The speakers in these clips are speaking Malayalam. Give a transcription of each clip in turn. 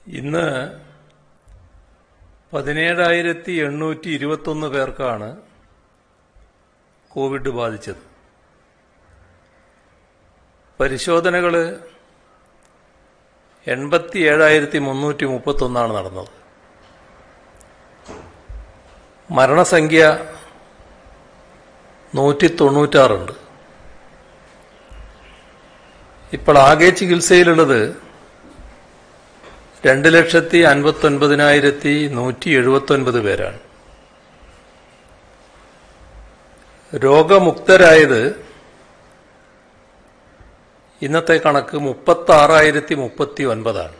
ഇന്ന് പതിനേഴായിരത്തി എണ്ണൂറ്റി ഇരുപത്തൊന്ന് പേർക്കാണ് കോവിഡ് ബാധിച്ചത് പരിശോധനകൾ എൺപത്തി ഏഴായിരത്തി മുന്നൂറ്റി മുപ്പത്തൊന്നാണ് നടന്നത് മരണസംഖ്യ നൂറ്റി തൊണ്ണൂറ്റാറുണ്ട് ഇപ്പോൾ ആകെ ചികിത്സയിലുള്ളത് രണ്ട് ലക്ഷത്തി അൻപത്തൊൻപതിനായിരത്തി നൂറ്റി എഴുപത്തൊൻപത് പേരാണ് രോഗമുക്തരായത് ഇന്നത്തെ കണക്ക് മുപ്പത്തി ആറായിരത്തി മുപ്പത്തി ഒൻപതാണ്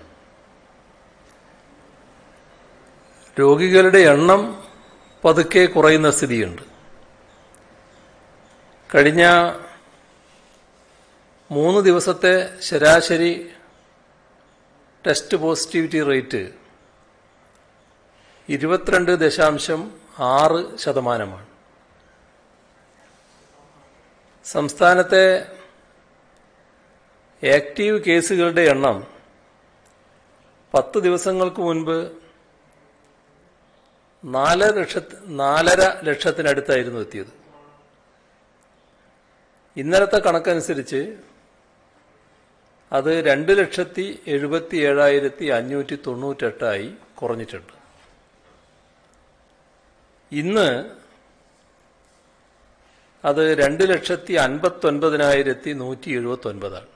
രോഗികളുടെ എണ്ണം പതുക്കെ കുറയുന്ന സ്ഥിതിയുണ്ട് കഴിഞ്ഞ മൂന്ന് ദിവസത്തെ ശരാശരി ടെസ്റ്റ് പോസിറ്റിവിറ്റി റേറ്റ് ഇരുപത്തിരണ്ട് ദശാംശം ആറ് ശതമാനമാണ് സംസ്ഥാനത്തെ ആക്റ്റീവ് കേസുകളുടെ എണ്ണം പത്ത് ദിവസങ്ങൾക്ക് മുൻപ് നാല് ലക്ഷ നാലര ലക്ഷത്തിനടുത്തായിരുന്നു എത്തിയത് ഇന്നലത്തെ കണക്കനുസരിച്ച് അത് രണ്ട് ലക്ഷത്തി എഴുപത്തി ഏഴായിരത്തി അഞ്ഞൂറ്റി തൊണ്ണൂറ്റെട്ടായി കുറഞ്ഞിട്ടുണ്ട് ഇന്ന് അത് രണ്ട് ലക്ഷത്തി അൻപത്തൊൻപതിനായിരത്തി നൂറ്റി എഴുപത്തി ഒൻപതാണ്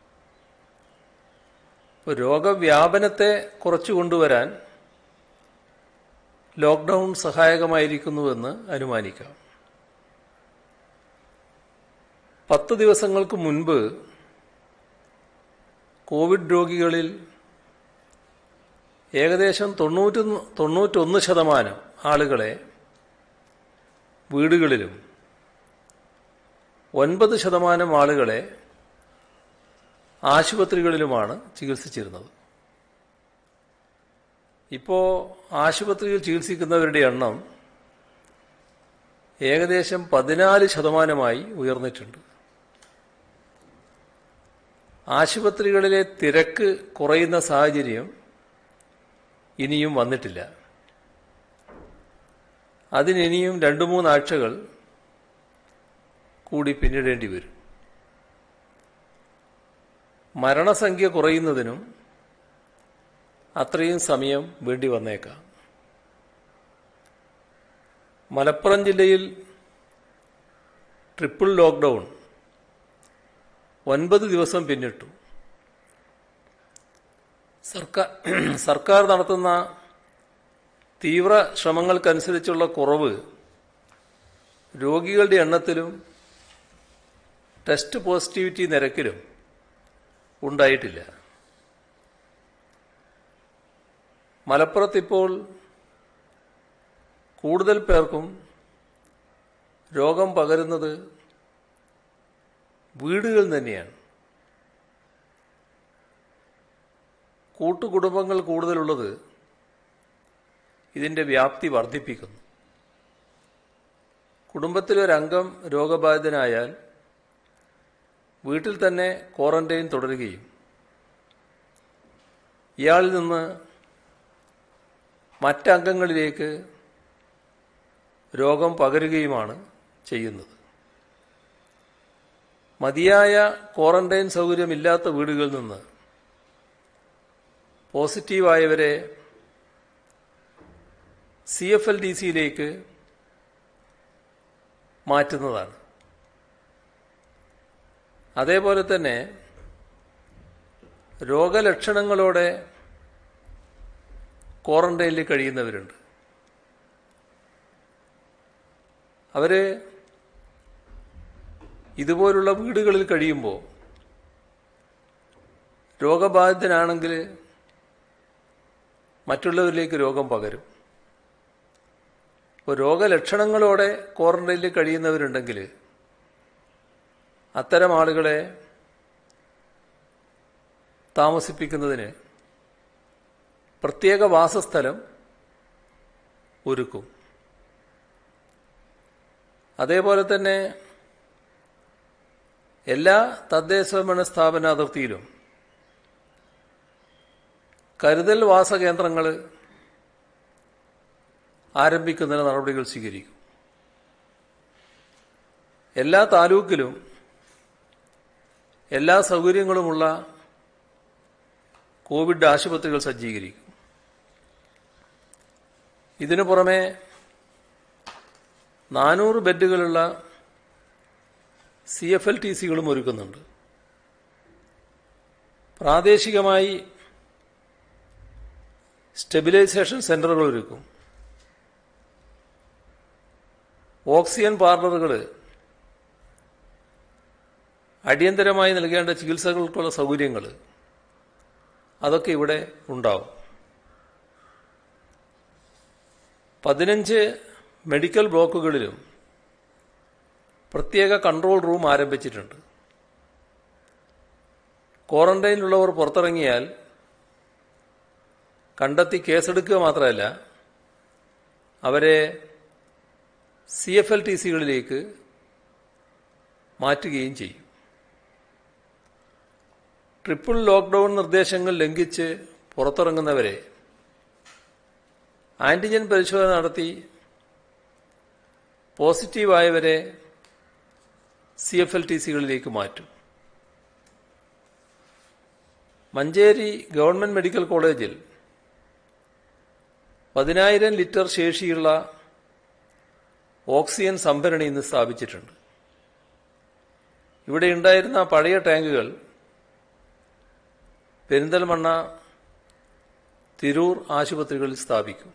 ഇപ്പോൾ രോഗവ്യാപനത്തെ കുറച്ചു കൊണ്ടുവരാൻ ലോക്ക്ഡൌൺ സഹായകമായിരിക്കുന്നുവെന്ന് അനുമാനിക്കാം പത്ത് ദിവസങ്ങൾക്ക് മുൻപ് കോവിഡ് രോഗികളിൽ ഏകദേശം തൊണ്ണൂറ്റി തൊണ്ണൂറ്റൊന്ന് ശതമാനം ആളുകളെ വീടുകളിലും ഒൻപത് ശതമാനം ആളുകളെ ആശുപത്രികളിലുമാണ് ചികിത്സിച്ചിരുന്നത് ഇപ്പോൾ ആശുപത്രിയിൽ ചികിത്സിക്കുന്നവരുടെ എണ്ണം ഏകദേശം പതിനാല് ശതമാനമായി ഉയർന്നിട്ടുണ്ട് ആശുപത്രികളിലെ തിരക്ക് കുറയുന്ന സാഹചര്യം ഇനിയും വന്നിട്ടില്ല അതിനിനിയും രണ്ടു മൂന്നാഴ്ചകൾ കൂടി പിന്നിടേണ്ടി വരും മരണസംഖ്യ കുറയുന്നതിനും അത്രയും സമയം വേണ്ടി വന്നേക്കാം മലപ്പുറം ജില്ലയിൽ ട്രിപ്പിൾ ലോക്ക്ഡൌൺ ഒൻപത് ദിവസം പിന്നിട്ടു സർക്കാർ സർക്കാർ നടത്തുന്ന തീവ്ര ശ്രമങ്ങൾക്കനുസരിച്ചുള്ള കുറവ് രോഗികളുടെ എണ്ണത്തിലും ടെസ്റ്റ് പോസിറ്റിവിറ്റി നിരക്കിലും ഉണ്ടായിട്ടില്ല മലപ്പുറത്തിപ്പോൾ കൂടുതൽ പേർക്കും രോഗം പകരുന്നത് വീടുകൾ തന്നെയാണ് കൂട്ടുകുടുംബങ്ങൾ കൂടുതലുള്ളത് ഇതിന്റെ വ്യാപ്തി വർദ്ധിപ്പിക്കുന്നു കുടുംബത്തിലൊരംഗം രോഗബാധിതനായാൽ വീട്ടിൽ തന്നെ ക്വാറന്റൈൻ തുടരുകയും ഇയാളിൽ നിന്ന് മറ്റംഗങ്ങളിലേക്ക് രോഗം പകരുകയുമാണ് ചെയ്യുന്നത് മതിയായ ക്വാറന്റൈൻ സൗകര്യമില്ലാത്ത വീടുകളിൽ നിന്ന് പോസിറ്റീവായവരെ സി എഫ് എൽ ഡി സിയിലേക്ക് മാറ്റുന്നതാണ് അതേപോലെ തന്നെ രോഗലക്ഷണങ്ങളോടെ ക്വാറന്റൈനിൽ കഴിയുന്നവരുണ്ട് അവര് ഇതുപോലുള്ള വീടുകളിൽ കഴിയുമ്പോൾ രോഗബാധിതനാണെങ്കിൽ മറ്റുള്ളവരിലേക്ക് രോഗം പകരും ഇപ്പോൾ രോഗലക്ഷണങ്ങളോടെ ക്വാറന്റൈനിൽ കഴിയുന്നവരുണ്ടെങ്കിൽ അത്തരം ആളുകളെ താമസിപ്പിക്കുന്നതിന് പ്രത്യേക വാസസ്ഥലം ഒരുക്കും അതേപോലെ തന്നെ എല്ലാ തദ്ദേശഭരണ സ്ഥാപന അതിർത്തിയിലും കരുതൽ വാസ കേന്ദ്രങ്ങൾ ആരംഭിക്കുന്നതിന് നടപടികൾ സ്വീകരിക്കും എല്ലാ താലൂക്കിലും എല്ലാ സൗകര്യങ്ങളുമുള്ള കോവിഡ് ആശുപത്രികൾ സജ്ജീകരിക്കും ഇതിനു പുറമെ നാനൂറ് ബെഡുകളുള്ള സി എഫ് എൽ ടി സികളും ഒരുക്കുന്നുണ്ട് പ്രാദേശികമായി സ്റ്റെബിലൈസേഷൻ സെന്ററുകൾ ഒരുക്കും ഓക്സിജൻ പാർലറുകൾ അടിയന്തരമായി നൽകേണ്ട ചികിത്സകൾക്കുള്ള സൗകര്യങ്ങൾ അതൊക്കെ ഇവിടെ ഉണ്ടാവും പതിനഞ്ച് മെഡിക്കൽ ബ്ലോക്കുകളിലും പ്രത്യേക കൺട്രോൾ റൂം ആരംഭിച്ചിട്ടുണ്ട് ക്വാറന്റൈനിലുള്ളവർ പുറത്തിറങ്ങിയാൽ കണ്ടെത്തി കേസെടുക്കുക മാത്രമല്ല അവരെ സി എഫ് എൽ ടി സികളിലേക്ക് മാറ്റുകയും ചെയ്യും ട്രിപ്പിൾ ലോക്ക്ഡൌൺ നിർദ്ദേശങ്ങൾ ലംഘിച്ച് പുറത്തിറങ്ങുന്നവരെ ആന്റിജൻ പരിശോധന നടത്തി പോസിറ്റീവായവരെ സി എഫ് എൽ ടി സികളിലേക്ക് മാറ്റും മഞ്ചേരി ഗവൺമെന്റ് മെഡിക്കൽ കോളേജിൽ പതിനായിരം ലിറ്റർ ശേഷിയുള്ള ഓക്സിജൻ സംഭരണി ഇന്ന് സ്ഥാപിച്ചിട്ടുണ്ട് ഇവിടെ ഉണ്ടായിരുന്ന പഴയ ടാങ്കുകൾ പെരിന്തൽമണ്ണ തിരൂർ ആശുപത്രികളിൽ സ്ഥാപിക്കും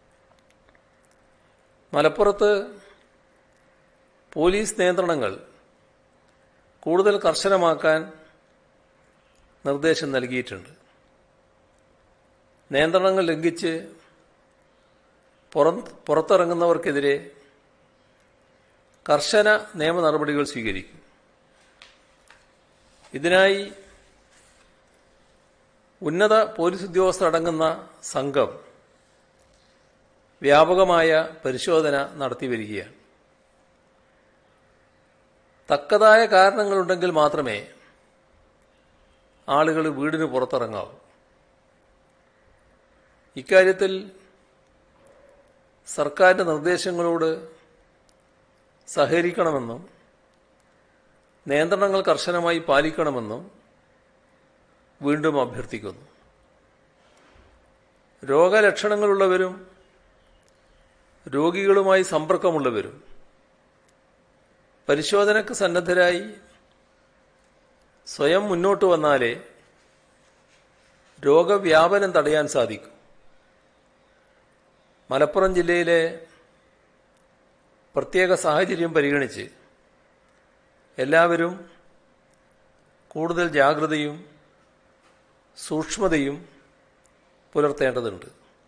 മലപ്പുറത്ത് പോലീസ് നിയന്ത്രണങ്ങൾ കൂടുതൽ കർശനമാക്കാൻ നിർദ്ദേശം നൽകിയിട്ടുണ്ട് നിയന്ത്രണങ്ങൾ ലംഘിച്ച് പുറത്തിറങ്ങുന്നവർക്കെതിരെ കർശന നിയമ നടപടികൾ സ്വീകരിക്കും ഇതിനായി ഉന്നത പോലീസ് ഉദ്യോഗസ്ഥർ അടങ്ങുന്ന സംഘം വ്യാപകമായ പരിശോധന നടത്തിവരികയാണ് തക്കതായ കാരണങ്ങളുണ്ടെങ്കിൽ മാത്രമേ ആളുകൾ വീടിന് പുറത്തിറങ്ങാവൂ ഇക്കാര്യത്തിൽ സർക്കാരിന്റെ നിർദ്ദേശങ്ങളോട് സഹകരിക്കണമെന്നും നിയന്ത്രണങ്ങൾ കർശനമായി പാലിക്കണമെന്നും വീണ്ടും അഭ്യർത്ഥിക്കുന്നു രോഗലക്ഷണങ്ങളുള്ളവരും രോഗികളുമായി സമ്പർക്കമുള്ളവരും പരിശോധനയ്ക്ക് സന്നദ്ധരായി സ്വയം മുന്നോട്ട് വന്നാലേ രോഗവ്യാപനം തടയാൻ സാധിക്കും മലപ്പുറം ജില്ലയിലെ പ്രത്യേക സാഹചര്യം പരിഗണിച്ച് എല്ലാവരും കൂടുതൽ ജാഗ്രതയും സൂക്ഷ്മതയും പുലർത്തേണ്ടതുണ്ട്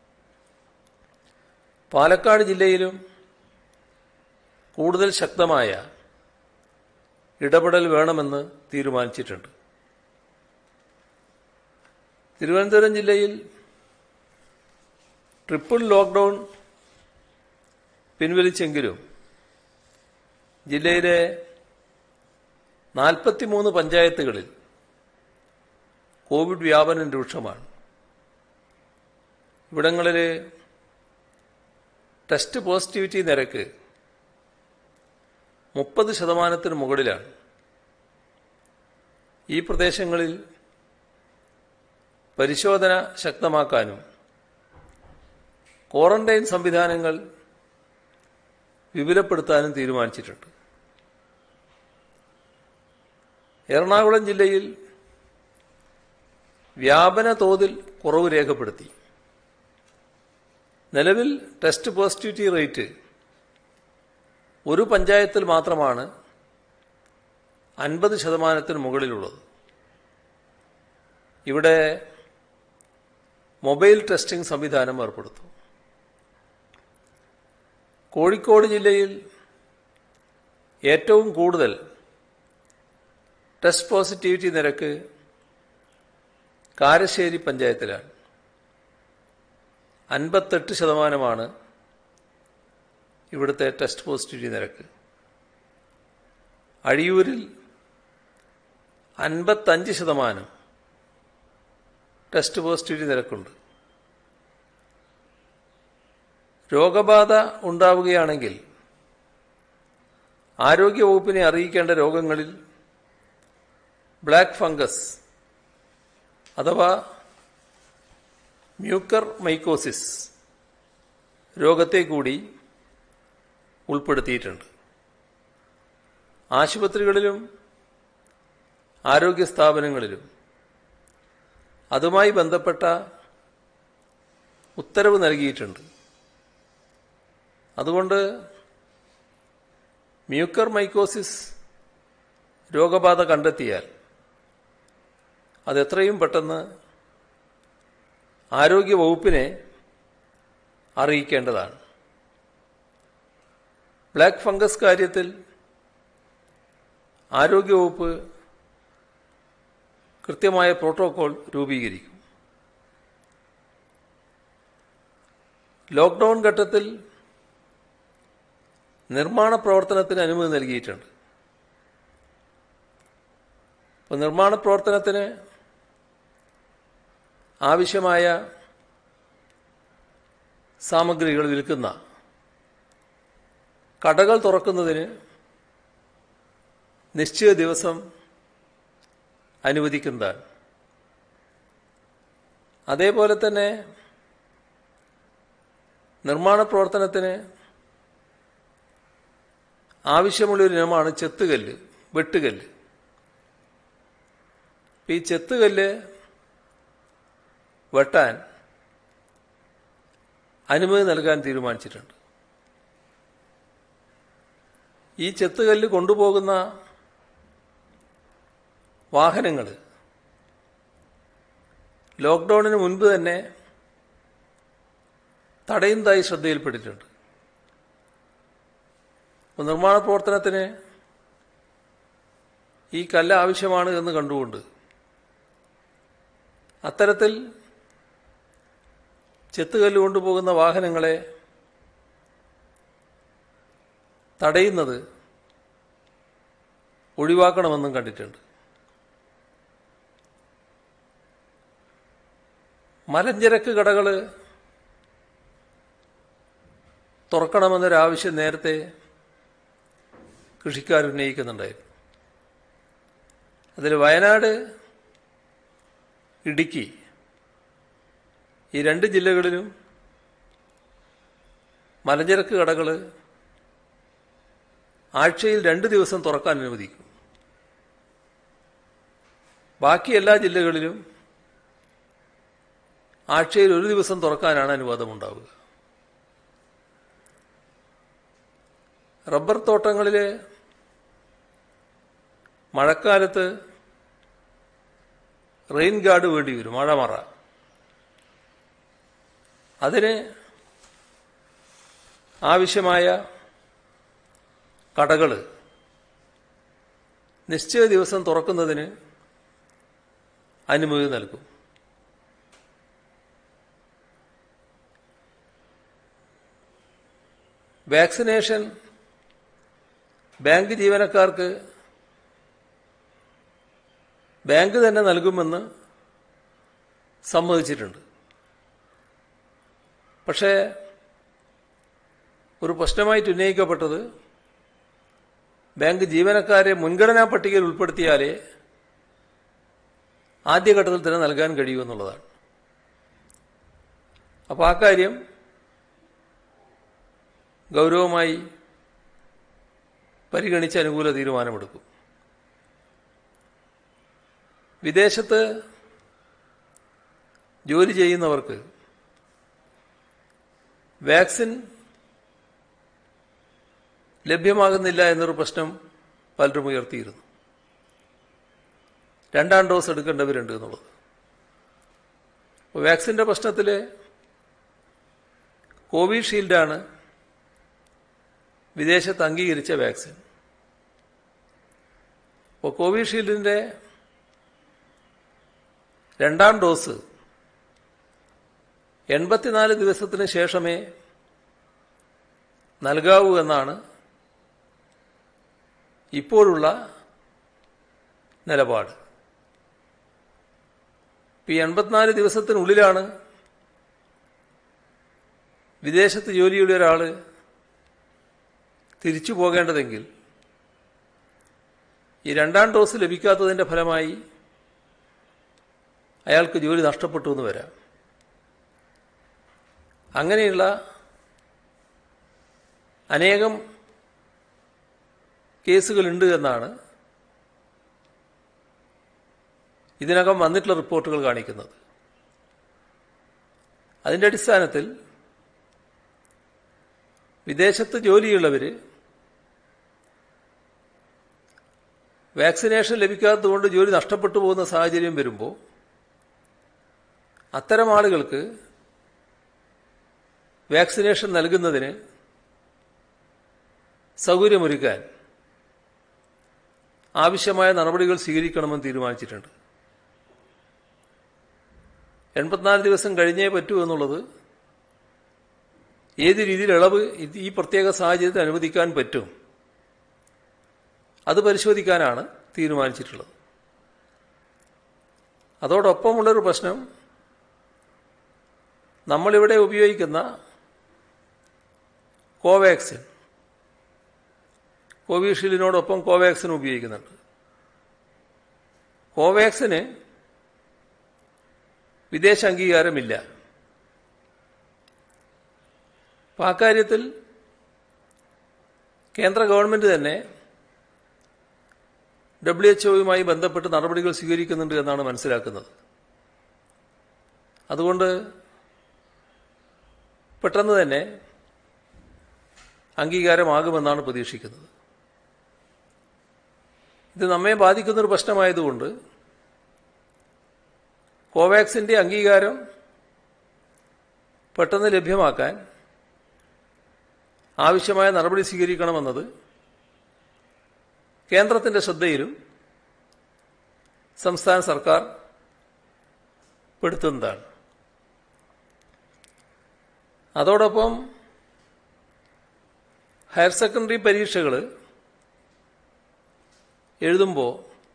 പാലക്കാട് ജില്ലയിലും കൂടുതൽ ശക്തമായ ഇടപെടൽ വേണമെന്ന് തീരുമാനിച്ചിട്ടുണ്ട് തിരുവനന്തപുരം ജില്ലയിൽ ട്രിപ്പിൾ ലോക്ക്ഡൌൺ പിൻവലിച്ചെങ്കിലും ജില്ലയിലെ നാൽപ്പത്തിമൂന്ന് പഞ്ചായത്തുകളിൽ കോവിഡ് വ്യാപനം രൂക്ഷമാണ് ഇവിടങ്ങളിൽ ടെസ്റ്റ് പോസിറ്റിവിറ്റി നിരക്ക് മുപ്പത് ശതമാനത്തിന് മുകളിലാണ് ഈ പ്രദേശങ്ങളിൽ പരിശോധന ശക്തമാക്കാനും ക്വാറന്റൈൻ സംവിധാനങ്ങൾ വിപുലപ്പെടുത്താനും തീരുമാനിച്ചിട്ടുണ്ട് എറണാകുളം ജില്ലയിൽ വ്യാപന തോതിൽ കുറവ് രേഖപ്പെടുത്തി നിലവിൽ ടെസ്റ്റ് പോസിറ്റിവിറ്റി റേറ്റ് ഒരു പഞ്ചായത്തിൽ മാത്രമാണ് അൻപത് ശതമാനത്തിന് മുകളിലുള്ളത് ഇവിടെ മൊബൈൽ ടെസ്റ്റിംഗ് സംവിധാനം ഏർപ്പെടുത്തും കോഴിക്കോട് ജില്ലയിൽ ഏറ്റവും കൂടുതൽ ടെസ്റ്റ് പോസിറ്റിവിറ്റി നിരക്ക് കാരശ്ശേരി പഞ്ചായത്തിലാണ് അൻപത്തെട്ട് ശതമാനമാണ് ഇവിടുത്തെ ടെസ്റ്റ് പോസിറ്റിവിറ്റി നിരക്ക് അഴിയൂരിൽ അൻപത്തഞ്ച് ശതമാനം ടെസ്റ്റ് പോസിറ്റിവിറ്റി നിരക്കുണ്ട് രോഗബാധ ഉണ്ടാവുകയാണെങ്കിൽ ആരോഗ്യവകുപ്പിനെ അറിയിക്കേണ്ട രോഗങ്ങളിൽ ബ്ലാക്ക് ഫംഗസ് അഥവാ മ്യൂക്കർ മൈക്കോസിസ് രോഗത്തെ കൂടി ഉൾപ്പെടുത്തിയിട്ടുണ്ട് ആശുപത്രികളിലും ആരോഗ്യ സ്ഥാപനങ്ങളിലും അതുമായി ബന്ധപ്പെട്ട ഉത്തരവ് നൽകിയിട്ടുണ്ട് അതുകൊണ്ട് മ്യൂക്കർ മൈക്കോസിസ് രോഗബാധ കണ്ടെത്തിയാൽ അത് എത്രയും പെട്ടെന്ന് ആരോഗ്യ വകുപ്പിനെ അറിയിക്കേണ്ടതാണ് ബ്ലാക്ക് ഫംഗസ് കാര്യത്തിൽ ആരോഗ്യവകുപ്പ് കൃത്യമായ പ്രോട്ടോകോൾ രൂപീകരിക്കും ലോക്ക്ഡൌൺ ഘട്ടത്തിൽ നിർമ്മാണ പ്രവർത്തനത്തിന് അനുമതി നൽകിയിട്ടുണ്ട് അപ്പോൾ നിർമ്മാണ പ്രവർത്തനത്തിന് ആവശ്യമായ സാമഗ്രികൾ വിൽക്കുന്ന കടകൾ തുറക്കുന്നതിന് നിശ്ചിത ദിവസം അനുവദിക്കുന്നതാണ് അതേപോലെ തന്നെ നിർമ്മാണ പ്രവർത്തനത്തിന് ആവശ്യമുള്ളൊരു ഇനമാണ് ചെത്തുകല്ല് വെട്ടുകല്ല് ഈ ചെത്തുകല്ല് വെട്ടാൻ അനുമതി നൽകാൻ തീരുമാനിച്ചിട്ടുണ്ട് ഈ ചെത്തുകല്ല് കൊണ്ടുപോകുന്ന വാഹനങ്ങൾ ലോക്ക്ഡൌണിന് മുൻപ് തന്നെ തടയുന്നതായി ശ്രദ്ധയിൽപ്പെട്ടിട്ടുണ്ട് അപ്പോൾ നിർമ്മാണ പ്രവർത്തനത്തിന് ഈ കല്ല് ആവശ്യമാണ് എന്ന് കണ്ടുകൊണ്ട് അത്തരത്തിൽ ചെത്തുകല്ല് കൊണ്ടുപോകുന്ന വാഹനങ്ങളെ തടയുന്നത് ഒഴിവാക്കണമെന്നും കണ്ടിട്ടുണ്ട് മലഞ്ചരക്ക് കടകൾ തുറക്കണമെന്നൊരാവശ്യം നേരത്തെ കൃഷിക്കാർ ഉന്നയിക്കുന്നുണ്ടായിരുന്നു അതിൽ വയനാട് ഇടുക്കി ഈ രണ്ട് ജില്ലകളിലും മലഞ്ചരക്ക് കടകൾ ആഴ്ചയിൽ രണ്ട് ദിവസം തുറക്കാൻ അനുവദിക്കും ബാക്കി എല്ലാ ജില്ലകളിലും ആഴ്ചയിൽ ഒരു ദിവസം തുറക്കാനാണ് അനുവാദമുണ്ടാവുക റബ്ബർ തോട്ടങ്ങളിൽ മഴക്കാലത്ത് റെയിൻ ഗാർഡ് വേണ്ടി വരും മഴമറ അതിന് ആവശ്യമായ കടകൾ നിശ്ചയ ദിവസം തുറക്കുന്നതിന് അനുമതി നൽകും വാക്സിനേഷൻ ബാങ്ക് ജീവനക്കാർക്ക് ബാങ്ക് തന്നെ നൽകുമെന്ന് സമ്മതിച്ചിട്ടുണ്ട് പക്ഷേ ഒരു പ്രശ്നമായിട്ട് ഉന്നയിക്കപ്പെട്ടത് ബാങ്ക് ജീവനക്കാരെ മുൻഗണനാ പട്ടികയിൽ ഉൾപ്പെടുത്തിയാലേ ആദ്യഘട്ടത്തിൽ തന്നെ നൽകാൻ കഴിയുമെന്നുള്ളതാണ് അപ്പോൾ ആ കാര്യം ഗൗരവമായി പരിഗണിച്ച് അനുകൂല തീരുമാനമെടുക്കും വിദേശത്ത് ജോലി ചെയ്യുന്നവർക്ക് വാക്സിൻ ലഭ്യമാകുന്നില്ല എന്നൊരു പ്രശ്നം പലരും ഉയർത്തിയിരുന്നു രണ്ടാം ഡോസ് എടുക്കേണ്ടവരുണ്ട് എന്നുള്ളത് വാക്സിന്റെ പ്രശ്നത്തിൽ കോവിഷീൽഡാണ് വിദേശത്ത് അംഗീകരിച്ച വാക്സിൻ അപ്പോൾ കോവിഷീൽഡിന്റെ രണ്ടാം ഡോസ് എൺപത്തിനാല് ദിവസത്തിന് ശേഷമേ നൽകാവൂ എന്നാണ് ഇപ്പോഴുള്ള നിലപാട് ഇപ്പം ഈ എൺപത്തിനാല് ദിവസത്തിനുള്ളിലാണ് വിദേശത്ത് ജോലിയുള്ള ഒരാൾ തിരിച്ചു പോകേണ്ടതെങ്കിൽ ഈ രണ്ടാം ഡോസ് ലഭിക്കാത്തതിൻ്റെ ഫലമായി അയാൾക്ക് ജോലി നഷ്ടപ്പെട്ടു എന്ന് വരാം അങ്ങനെയുള്ള അനേകം കേസുകളുണ്ട് എന്നാണ് ഇതിനകം വന്നിട്ടുള്ള റിപ്പോർട്ടുകൾ കാണിക്കുന്നത് അതിൻ്റെ അടിസ്ഥാനത്തിൽ വിദേശത്ത് ജോലിയുള്ളവർ വാക്സിനേഷൻ ലഭിക്കാത്തതുകൊണ്ട് ജോലി നഷ്ടപ്പെട്ടു പോകുന്ന സാഹചര്യം വരുമ്പോൾ അത്തരം ആളുകൾക്ക് വാക്സിനേഷൻ നൽകുന്നതിന് സൗകര്യമൊരുക്കാൻ ആവശ്യമായ നടപടികൾ സ്വീകരിക്കണമെന്ന് തീരുമാനിച്ചിട്ടുണ്ട് എൺപത്തിനാല് ദിവസം കഴിഞ്ഞേ പറ്റൂ എന്നുള്ളത് ഏത് രീതിയിൽ ഇളവ് ഈ പ്രത്യേക സാഹചര്യത്തിൽ അനുവദിക്കാൻ പറ്റും അത് പരിശോധിക്കാനാണ് തീരുമാനിച്ചിട്ടുള്ളത് അതോടൊപ്പമുള്ളൊരു പ്രശ്നം നമ്മളിവിടെ ഉപയോഗിക്കുന്ന കോവാക്സിൻ കോവിഷീൽഡിനോടൊപ്പം കോവാക്സിൻ ഉപയോഗിക്കുന്നുണ്ട് കോവാക്സിന് വിദേശ അംഗീകാരമില്ല അപ്പം ആ കാര്യത്തിൽ കേന്ദ്ര ഗവൺമെന്റ് തന്നെ ഡബ്ല്യു എച്ച് ഒയുമായി ബന്ധപ്പെട്ട് നടപടികൾ സ്വീകരിക്കുന്നുണ്ട് എന്നാണ് മനസ്സിലാക്കുന്നത് അതുകൊണ്ട് പെട്ടെന്ന് തന്നെ അംഗീകാരമാകുമെന്നാണ് പ്രതീക്ഷിക്കുന്നത് ഇത് നമ്മെ ബാധിക്കുന്നൊരു പ്രശ്നമായതുകൊണ്ട് കോവാക്സിന്റെ അംഗീകാരം പെട്ടെന്ന് ലഭ്യമാക്കാൻ ആവശ്യമായ നടപടി സ്വീകരിക്കണമെന്നത് കേന്ദ്രത്തിന്റെ ശ്രദ്ധയിലും സംസ്ഥാന സർക്കാർ പെടുത്തുന്നതാണ് അതോടൊപ്പം ഹയർ സെക്കൻഡറി പരീക്ഷകൾ എഴുതുമ്പോൾ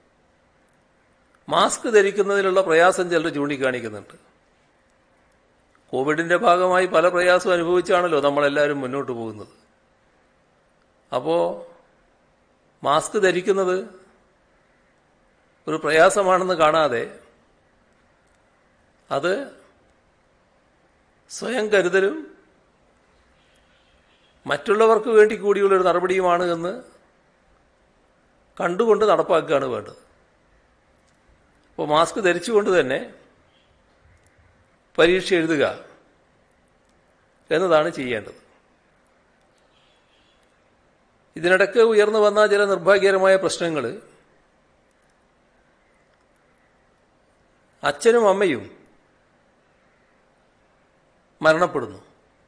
മാസ്ക് ധരിക്കുന്നതിലുള്ള പ്രയാസം ചിലർ ചൂണ്ടിക്കാണിക്കുന്നുണ്ട് കോവിഡിന്റെ ഭാഗമായി പല പ്രയാസവും അനുഭവിച്ചാണല്ലോ നമ്മളെല്ലാവരും മുന്നോട്ട് പോകുന്നത് അപ്പോൾ മാസ്ക് ധരിക്കുന്നത് ഒരു പ്രയാസമാണെന്ന് കാണാതെ അത് സ്വയം കരുതലും മറ്റുള്ളവർക്ക് വേണ്ടി കൂടിയുള്ളൊരു നടപടിയുമാണ് എന്ന് കണ്ടുകൊണ്ട് നടപ്പാക്കുകയാണ് വേണ്ടത് അപ്പോൾ മാസ്ക് ധരിച്ചുകൊണ്ട് തന്നെ പരീക്ഷ എഴുതുക എന്നതാണ് ചെയ്യേണ്ടത് ഇതിനിടയ്ക്ക് ഉയർന്നു വന്ന ചില നിർഭാഗ്യകരമായ പ്രശ്നങ്ങൾ അച്ഛനും അമ്മയും മരണപ്പെടുന്നു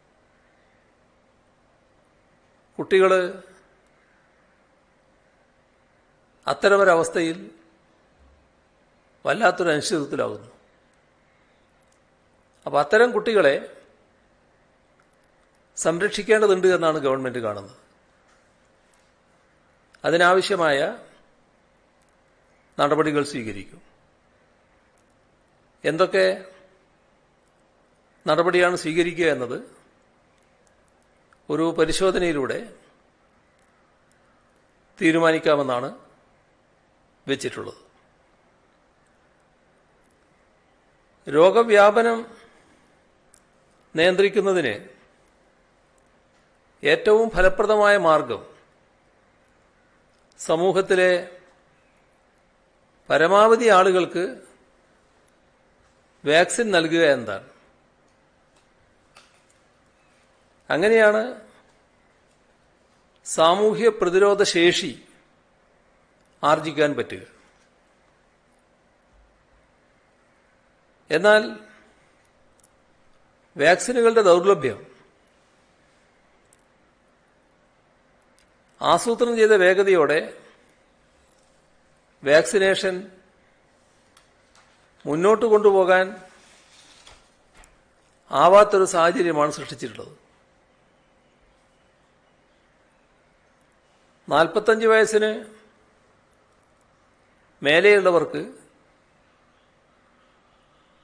കുട്ടികൾ അത്തരമൊരവസ്ഥയിൽ വല്ലാത്തൊരു അനിശ്ചിതത്വത്തിലാകുന്നു അപ്പോൾ അത്തരം കുട്ടികളെ സംരക്ഷിക്കേണ്ടതുണ്ട് എന്നാണ് ഗവൺമെന്റ് കാണുന്നത് അതിനാവശ്യമായ നടപടികൾ സ്വീകരിക്കും എന്തൊക്കെ നടപടിയാണ് സ്വീകരിക്കുക എന്നത് ഒരു പരിശോധനയിലൂടെ തീരുമാനിക്കാമെന്നാണ് വെച്ചിട്ടുള്ളത് രോഗവ്യാപനം നിയന്ത്രിക്കുന്നതിന് ഏറ്റവും ഫലപ്രദമായ മാർഗം സമൂഹത്തിലെ പരമാവധി ആളുകൾക്ക് വാക്സിൻ നൽകുക എന്നതാണ് അങ്ങനെയാണ് സാമൂഹ്യ പ്രതിരോധ ശേഷി ആർജിക്കാൻ പറ്റുക എന്നാൽ വാക്സിനുകളുടെ ദൗർലഭ്യം ആസൂത്രണം ചെയ്ത വേഗതയോടെ വാക്സിനേഷൻ മുന്നോട്ട് കൊണ്ടുപോകാൻ ആവാത്തൊരു സാഹചര്യമാണ് സൃഷ്ടിച്ചിട്ടുള്ളത് നാൽപ്പത്തഞ്ച് വയസ്സിന് മേലെയുള്ളവർക്ക്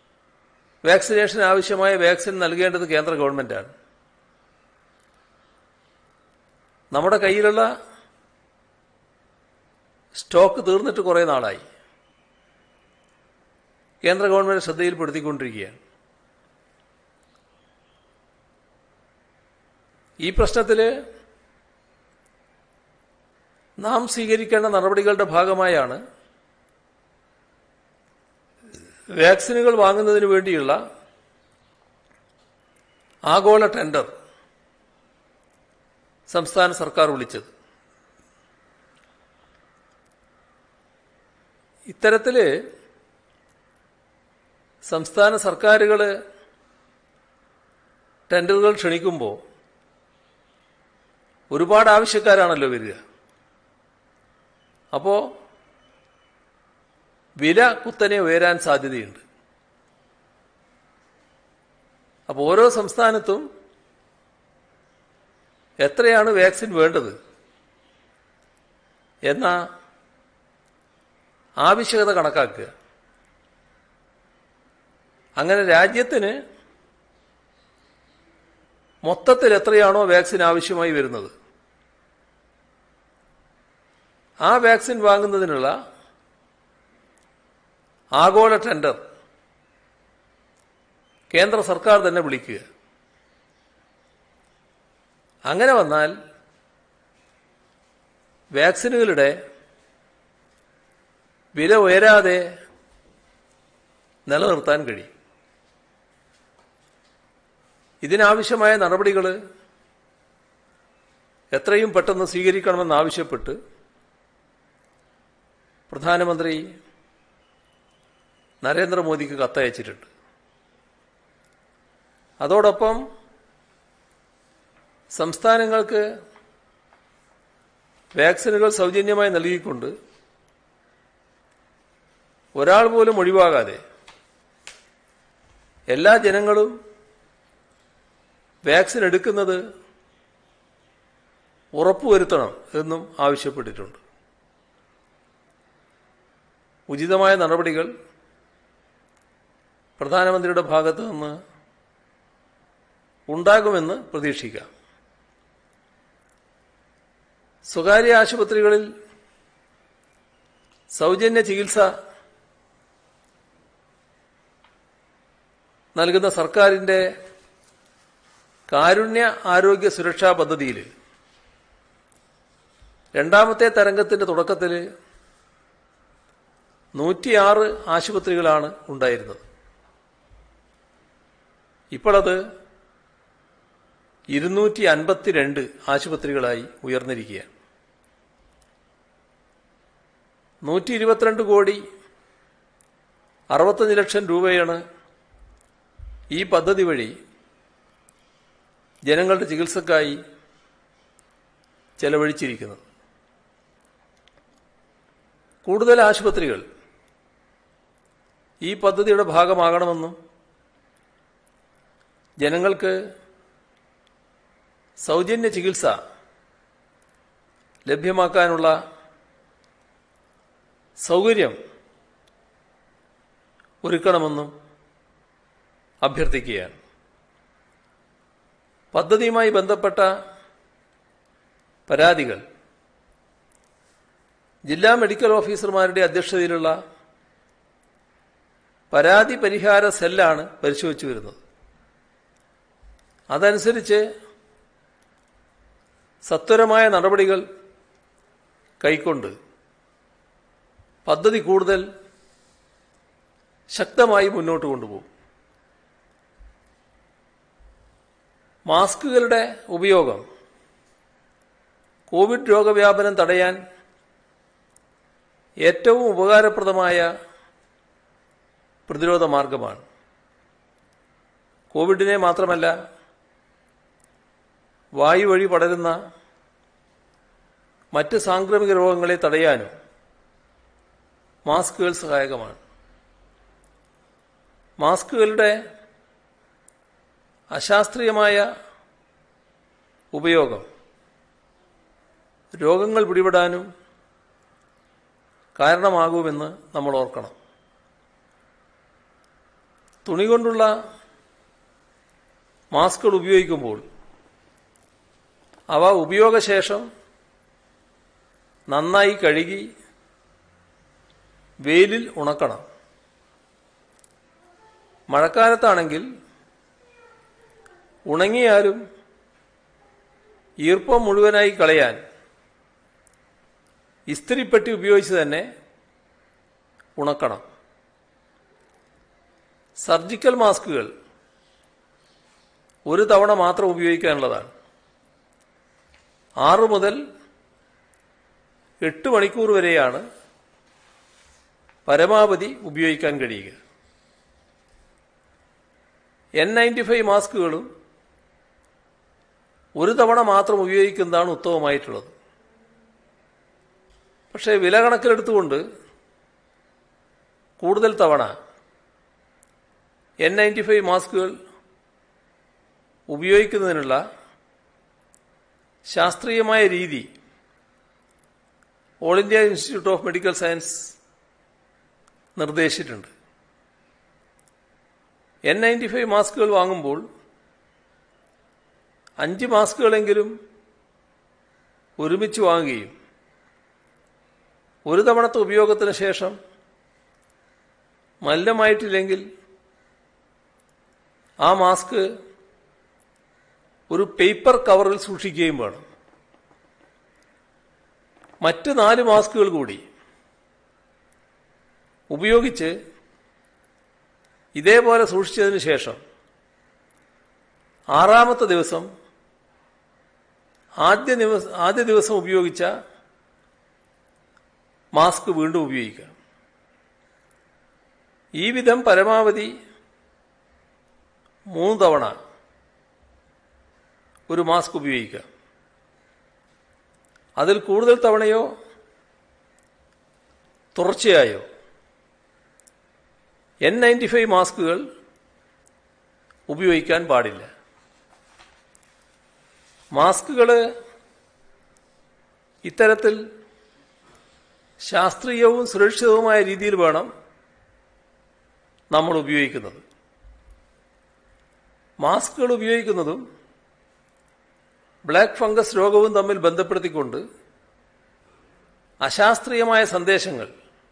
വാക്സിനേഷൻ ആവശ്യമായ വാക്സിൻ നൽകേണ്ടത് കേന്ദ്ര ഗവൺമെന്റാണ് നമ്മുടെ കയ്യിലുള്ള സ്റ്റോക്ക് തീർന്നിട്ട് കുറേ നാളായി കേന്ദ്ര ഗവൺമെന്റ് ശ്രദ്ധയിൽപ്പെടുത്തിക്കൊണ്ടിരിക്കുകയാണ് ഈ പ്രശ്നത്തിൽ നാം സ്വീകരിക്കേണ്ട നടപടികളുടെ ഭാഗമായാണ് വാക്സിനുകൾ വാങ്ങുന്നതിന് വേണ്ടിയുള്ള ആഗോള ടെൻഡർ സംസ്ഥാന സർക്കാർ വിളിച്ചത് ഇത്തരത്തില് സംസ്ഥാന സർക്കാരുകൾ ടെൻഡറുകൾ ക്ഷണിക്കുമ്പോൾ ഒരുപാട് ആവശ്യക്കാരാണല്ലോ വരിക അപ്പോ വില കുത്തനെ ഉയരാൻ സാധ്യതയുണ്ട് അപ്പോൾ ഓരോ സംസ്ഥാനത്തും എത്രയാണ് വാക്സിൻ വേണ്ടത് എന്ന ആവശ്യകത കണക്കാക്കുക അങ്ങനെ രാജ്യത്തിന് മൊത്തത്തിൽ എത്രയാണോ വാക്സിൻ ആവശ്യമായി വരുന്നത് ആ വാക്സിൻ വാങ്ങുന്നതിനുള്ള ആഗോള ടെൻഡർ കേന്ദ്ര സർക്കാർ തന്നെ വിളിക്കുക അങ്ങനെ വന്നാൽ വാക്സിനുകളുടെ വില ഉയരാതെ നിലനിർത്താൻ കഴിയും ഇതിനാവശ്യമായ നടപടികൾ എത്രയും പെട്ടെന്ന് സ്വീകരിക്കണമെന്നാവശ്യപ്പെട്ട് പ്രധാനമന്ത്രി നരേന്ദ്രമോദിക്ക് കത്തയച്ചിട്ടുണ്ട് അതോടൊപ്പം സംസ്ഥാനങ്ങൾക്ക് വാക്സിനുകൾ സൗജന്യമായി നൽകിക്കൊണ്ട് ഒരാൾ പോലും ഒഴിവാകാതെ എല്ലാ ജനങ്ങളും വാക്സിൻ എടുക്കുന്നത് ഉറപ്പുവരുത്തണം എന്നും ആവശ്യപ്പെട്ടിട്ടുണ്ട് ഉചിതമായ നടപടികൾ പ്രധാനമന്ത്രിയുടെ ഭാഗത്ത് നിന്ന് ഉണ്ടാകുമെന്ന് പ്രതീക്ഷിക്കാം സ്വകാര്യ ആശുപത്രികളിൽ സൗജന്യ ചികിത്സ നൽകുന്ന സർക്കാരിന്റെ കാരുണ്യ ആരോഗ്യ സുരക്ഷാ പദ്ധതിയിൽ രണ്ടാമത്തെ തരംഗത്തിന്റെ തുടക്കത്തിൽ നൂറ്റിയാറ് ആശുപത്രികളാണ് ഉണ്ടായിരുന്നത് ഇപ്പോഴത് ഇരുന്നൂറ്റി അൻപത്തിരണ്ട് ആശുപത്രികളായി ഉയർന്നിരിക്കുകയാണ് നൂറ്റി ഇരുപത്തിരണ്ട് കോടി അറുപത്തഞ്ച് ലക്ഷം രൂപയാണ് ഈ പദ്ധതി വഴി ജനങ്ങളുടെ ചികിത്സക്കായി ചെലവഴിച്ചിരിക്കുന്നത് കൂടുതൽ ആശുപത്രികൾ ഈ പദ്ധതിയുടെ ഭാഗമാകണമെന്നും ജനങ്ങൾക്ക് സൗജന്യ ചികിത്സ ലഭ്യമാക്കാനുള്ള സൗകര്യം ഒരുക്കണമെന്നും അഭ്യർത്ഥിക്കുകയാണ് പദ്ധതിയുമായി ബന്ധപ്പെട്ട പരാതികൾ ജില്ലാ മെഡിക്കൽ ഓഫീസർമാരുടെ അധ്യക്ഷതയിലുള്ള പരാതി പരിഹാര സെല്ലാണ് പരിശോധിച്ചു വരുന്നത് അതനുസരിച്ച് സത്വരമായ നടപടികൾ കൈക്കൊണ്ട് പദ്ധതി കൂടുതൽ ശക്തമായി മുന്നോട്ട് കൊണ്ടുപോകും മാസ്കുകളുടെ ഉപയോഗം കോവിഡ് രോഗവ്യാപനം തടയാൻ ഏറ്റവും ഉപകാരപ്രദമായ പ്രതിരോധ മാർഗമാണ് കോവിഡിനെ മാത്രമല്ല വായു വഴി പടരുന്ന മറ്റ് സാംക്രമിക രോഗങ്ങളെ തടയാനും മാസ്കുകൾ സഹായകമാണ് മാസ്കുകളുടെ അശാസ്ത്രീയമായ ഉപയോഗം രോഗങ്ങൾ പിടിപെടാനും കാരണമാകുമെന്ന് നമ്മൾ ഓർക്കണം തുണി കൊണ്ടുള്ള മാസ്കുകൾ ഉപയോഗിക്കുമ്പോൾ അവ ഉപയോഗശേഷം നന്നായി കഴുകി വെയിലിൽ ഉണക്കണം മഴക്കാലത്താണെങ്കിൽ ഉണങ്ങിയാലും ഈർപ്പം മുഴുവനായി കളയാൻ ഇസ്തിരിപ്പെട്ടി ഉപയോഗിച്ച് തന്നെ ഉണക്കണം സർജിക്കൽ മാസ്കുകൾ ഒരു തവണ മാത്രം ഉപയോഗിക്കാനുള്ളതാണ് ആറ് മുതൽ എട്ട് മണിക്കൂർ വരെയാണ് പരമാവധി ഉപയോഗിക്കാൻ കഴിയുക എൻ നയൻറ്റി ഫൈവ് മാസ്കുകളും ഒരു തവണ മാത്രം ഉപയോഗിക്കുന്നതാണ് ഉത്തമമായിട്ടുള്ളത് പക്ഷേ വില കണക്കിലെടുത്തുകൊണ്ട് കൂടുതൽ തവണ എൻ നയൻറ്റി ഫൈവ് മാസ്കുകൾ ഉപയോഗിക്കുന്നതിനുള്ള ശാസ്ത്രീയമായ രീതി all India institute of medical science നിർദ്ദേശിച്ചിട്ടുണ്ട് എൻ നയൻറ്റി ഫൈവ് മാസ്കുകൾ വാങ്ങുമ്പോൾ അഞ്ച് മാസ്കുകളെങ്കിലും ഒരുമിച്ച് വാങ്ങുകയും ഒരു തവണത്തെ ഉപയോഗത്തിന് ശേഷം മലിനമായിട്ടില്ലെങ്കിൽ ആ മാസ്ക് ഒരു പേപ്പർ കവറിൽ സൂക്ഷിക്കുകയും വേണം മറ്റ് നാല് മാസ്കുകൾ കൂടി ഉപയോഗിച്ച് ഇതേപോലെ സൂക്ഷിച്ചതിന് ശേഷം ആറാമത്തെ ദിവസം ആദ്യ ദിവസം ആദ്യ ദിവസം ഉപയോഗിച്ച മാസ്ക് വീണ്ടും ഉപയോഗിക്കുക ഈ വിധം പരമാവധി മൂന്ന് തവണ ഒരു മാസ്ക് ഉപയോഗിക്കുക അതിൽ കൂടുതൽ തവണയോ തുടർച്ചയായോ എൻ നയൻറ്റി ഫൈവ് മാസ്കുകൾ ഉപയോഗിക്കാൻ പാടില്ല മാസ്കുകൾ ഇത്തരത്തിൽ ശാസ്ത്രീയവും സുരക്ഷിതവുമായ രീതിയിൽ വേണം നമ്മൾ ഉപയോഗിക്കുന്നത് മാസ്കുകൾ ഉപയോഗിക്കുന്നതും ബ്ലാക്ക് ഫംഗസ് രോഗവും തമ്മിൽ ബന്ധപ്പെടുത്തിക്കൊണ്ട് അശാസ്ത്രീയമായ സന്ദേശങ്ങൾ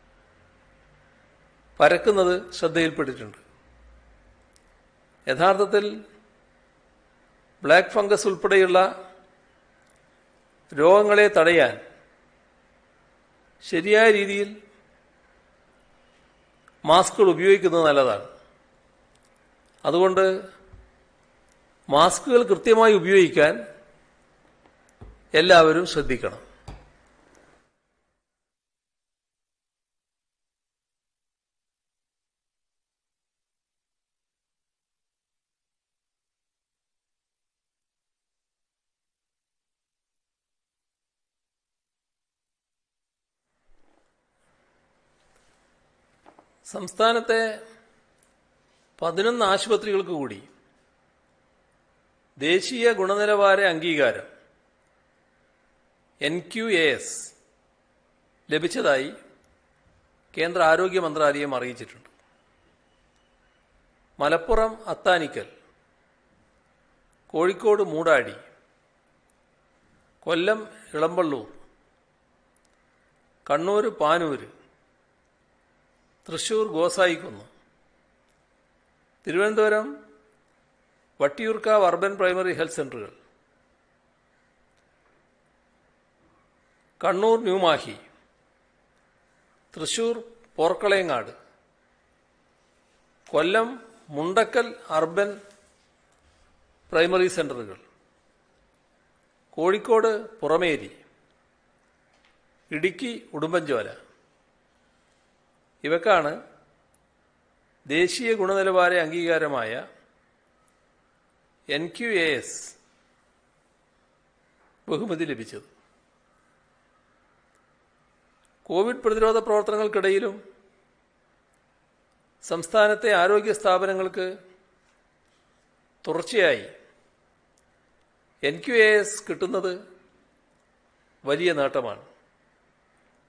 പരക്കുന്നത് ശ്രദ്ധയിൽപ്പെട്ടിട്ടുണ്ട് യഥാർത്ഥത്തിൽ ബ്ലാക്ക് ഫംഗസ് ഉൾപ്പെടെയുള്ള രോഗങ്ങളെ തടയാൻ ശരിയായ രീതിയിൽ മാസ്കുകൾ ഉപയോഗിക്കുന്നത് നല്ലതാണ് അതുകൊണ്ട് മാസ്കുകൾ കൃത്യമായി ഉപയോഗിക്കാൻ എല്ലാവരും ശ്രദ്ധിക്കണം സംസ്ഥാനത്തെ പതിനൊന്ന് ആശുപത്രികൾക്ക് കൂടി ദേശീയ ഗുണനിലവാര അംഗീകാരം എൻ ക്യു എ എസ് ലഭിച്ചതായി കേന്ദ്ര ആരോഗ്യ മന്ത്രാലയം അറിയിച്ചിട്ടുണ്ട് Malappuram Athanikkal Kozhikode Moodadi Kollam Elampalloor Kannur Panoor Thrissur Gosaikunnu Thiruvananthapuram Vattiyoorkavu urban primary health സെന്ററുകൾ കണ്ണൂർ ന്യൂമാഹി തൃശൂർ പോർക്കളയങ്ങാട് കൊല്ലം മുണ്ടക്കൽ അർബൻ പ്രൈമറി സെന്ററുകൾ കോഴിക്കോട് പുറമേരി ഇടുക്കി ഉടുമ്പൻചോല ഇവക്കാണ് ദേശീയ ഗുണനിലവാര അംഗീകാരമായ എൻ ക്യു എ എസ് ബഹുമതി ലഭിച്ചത് കോവിഡ് പ്രതിരോധ പ്രവർത്തനങ്ങൾക്കിടയിലും സംസ്ഥാനത്തെ ആരോഗ്യ സ്ഥാപനങ്ങൾക്ക് തുടർച്ചയായി എൻ ക്യു എ എസ് കിട്ടുന്നത് വലിയ നേട്ടമാണ്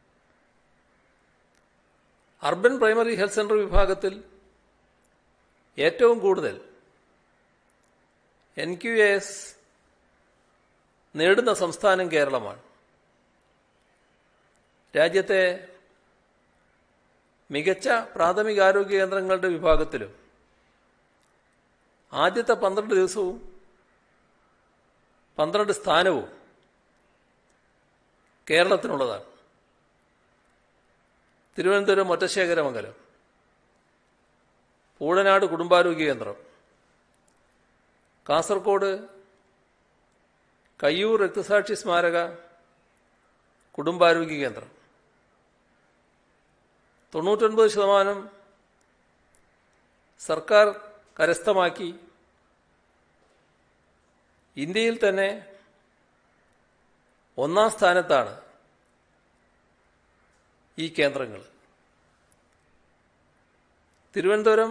അർബൻ പ്രൈമറി ഹെൽത്ത് സെന്റർ വിഭാഗത്തിൽ ഏറ്റവും കൂടുതൽ എൻ ക്യു എസ് നേടുന്ന സംസ്ഥാനം കേരളമാണ് രാജ്യത്തെ മികച്ച പ്രാഥമികാരോഗ്യ കേന്ദ്രങ്ങളുടെ വിഭാഗത്തിലും ആദ്യത്തെ പന്ത്രണ്ട് ദിവസവും പന്ത്രണ്ട് സ്ഥാനവും കേരളത്തിനുള്ളതാണ് തിരുവനന്തപുരം ഒറ്റശേഖരമംഗലം പൂഴനാട് കുടുംബാരോഗ്യ കേന്ദ്രം കാസർഗോഡ് കയ്യൂർ രക്തസാക്ഷി സ്മാരക കുടുംബാരോഗ്യ കേന്ദ്രം തൊണ്ണൂറ്റൊൻപത് ശതമാനം സർക്കാർ കരസ്ഥമാക്കി ഇന്ത്യയിൽ തന്നെ ഒന്നാം സ്ഥാനത്താണ് ഈ കേന്ദ്രങ്ങൾ തിരുവനന്തപുരം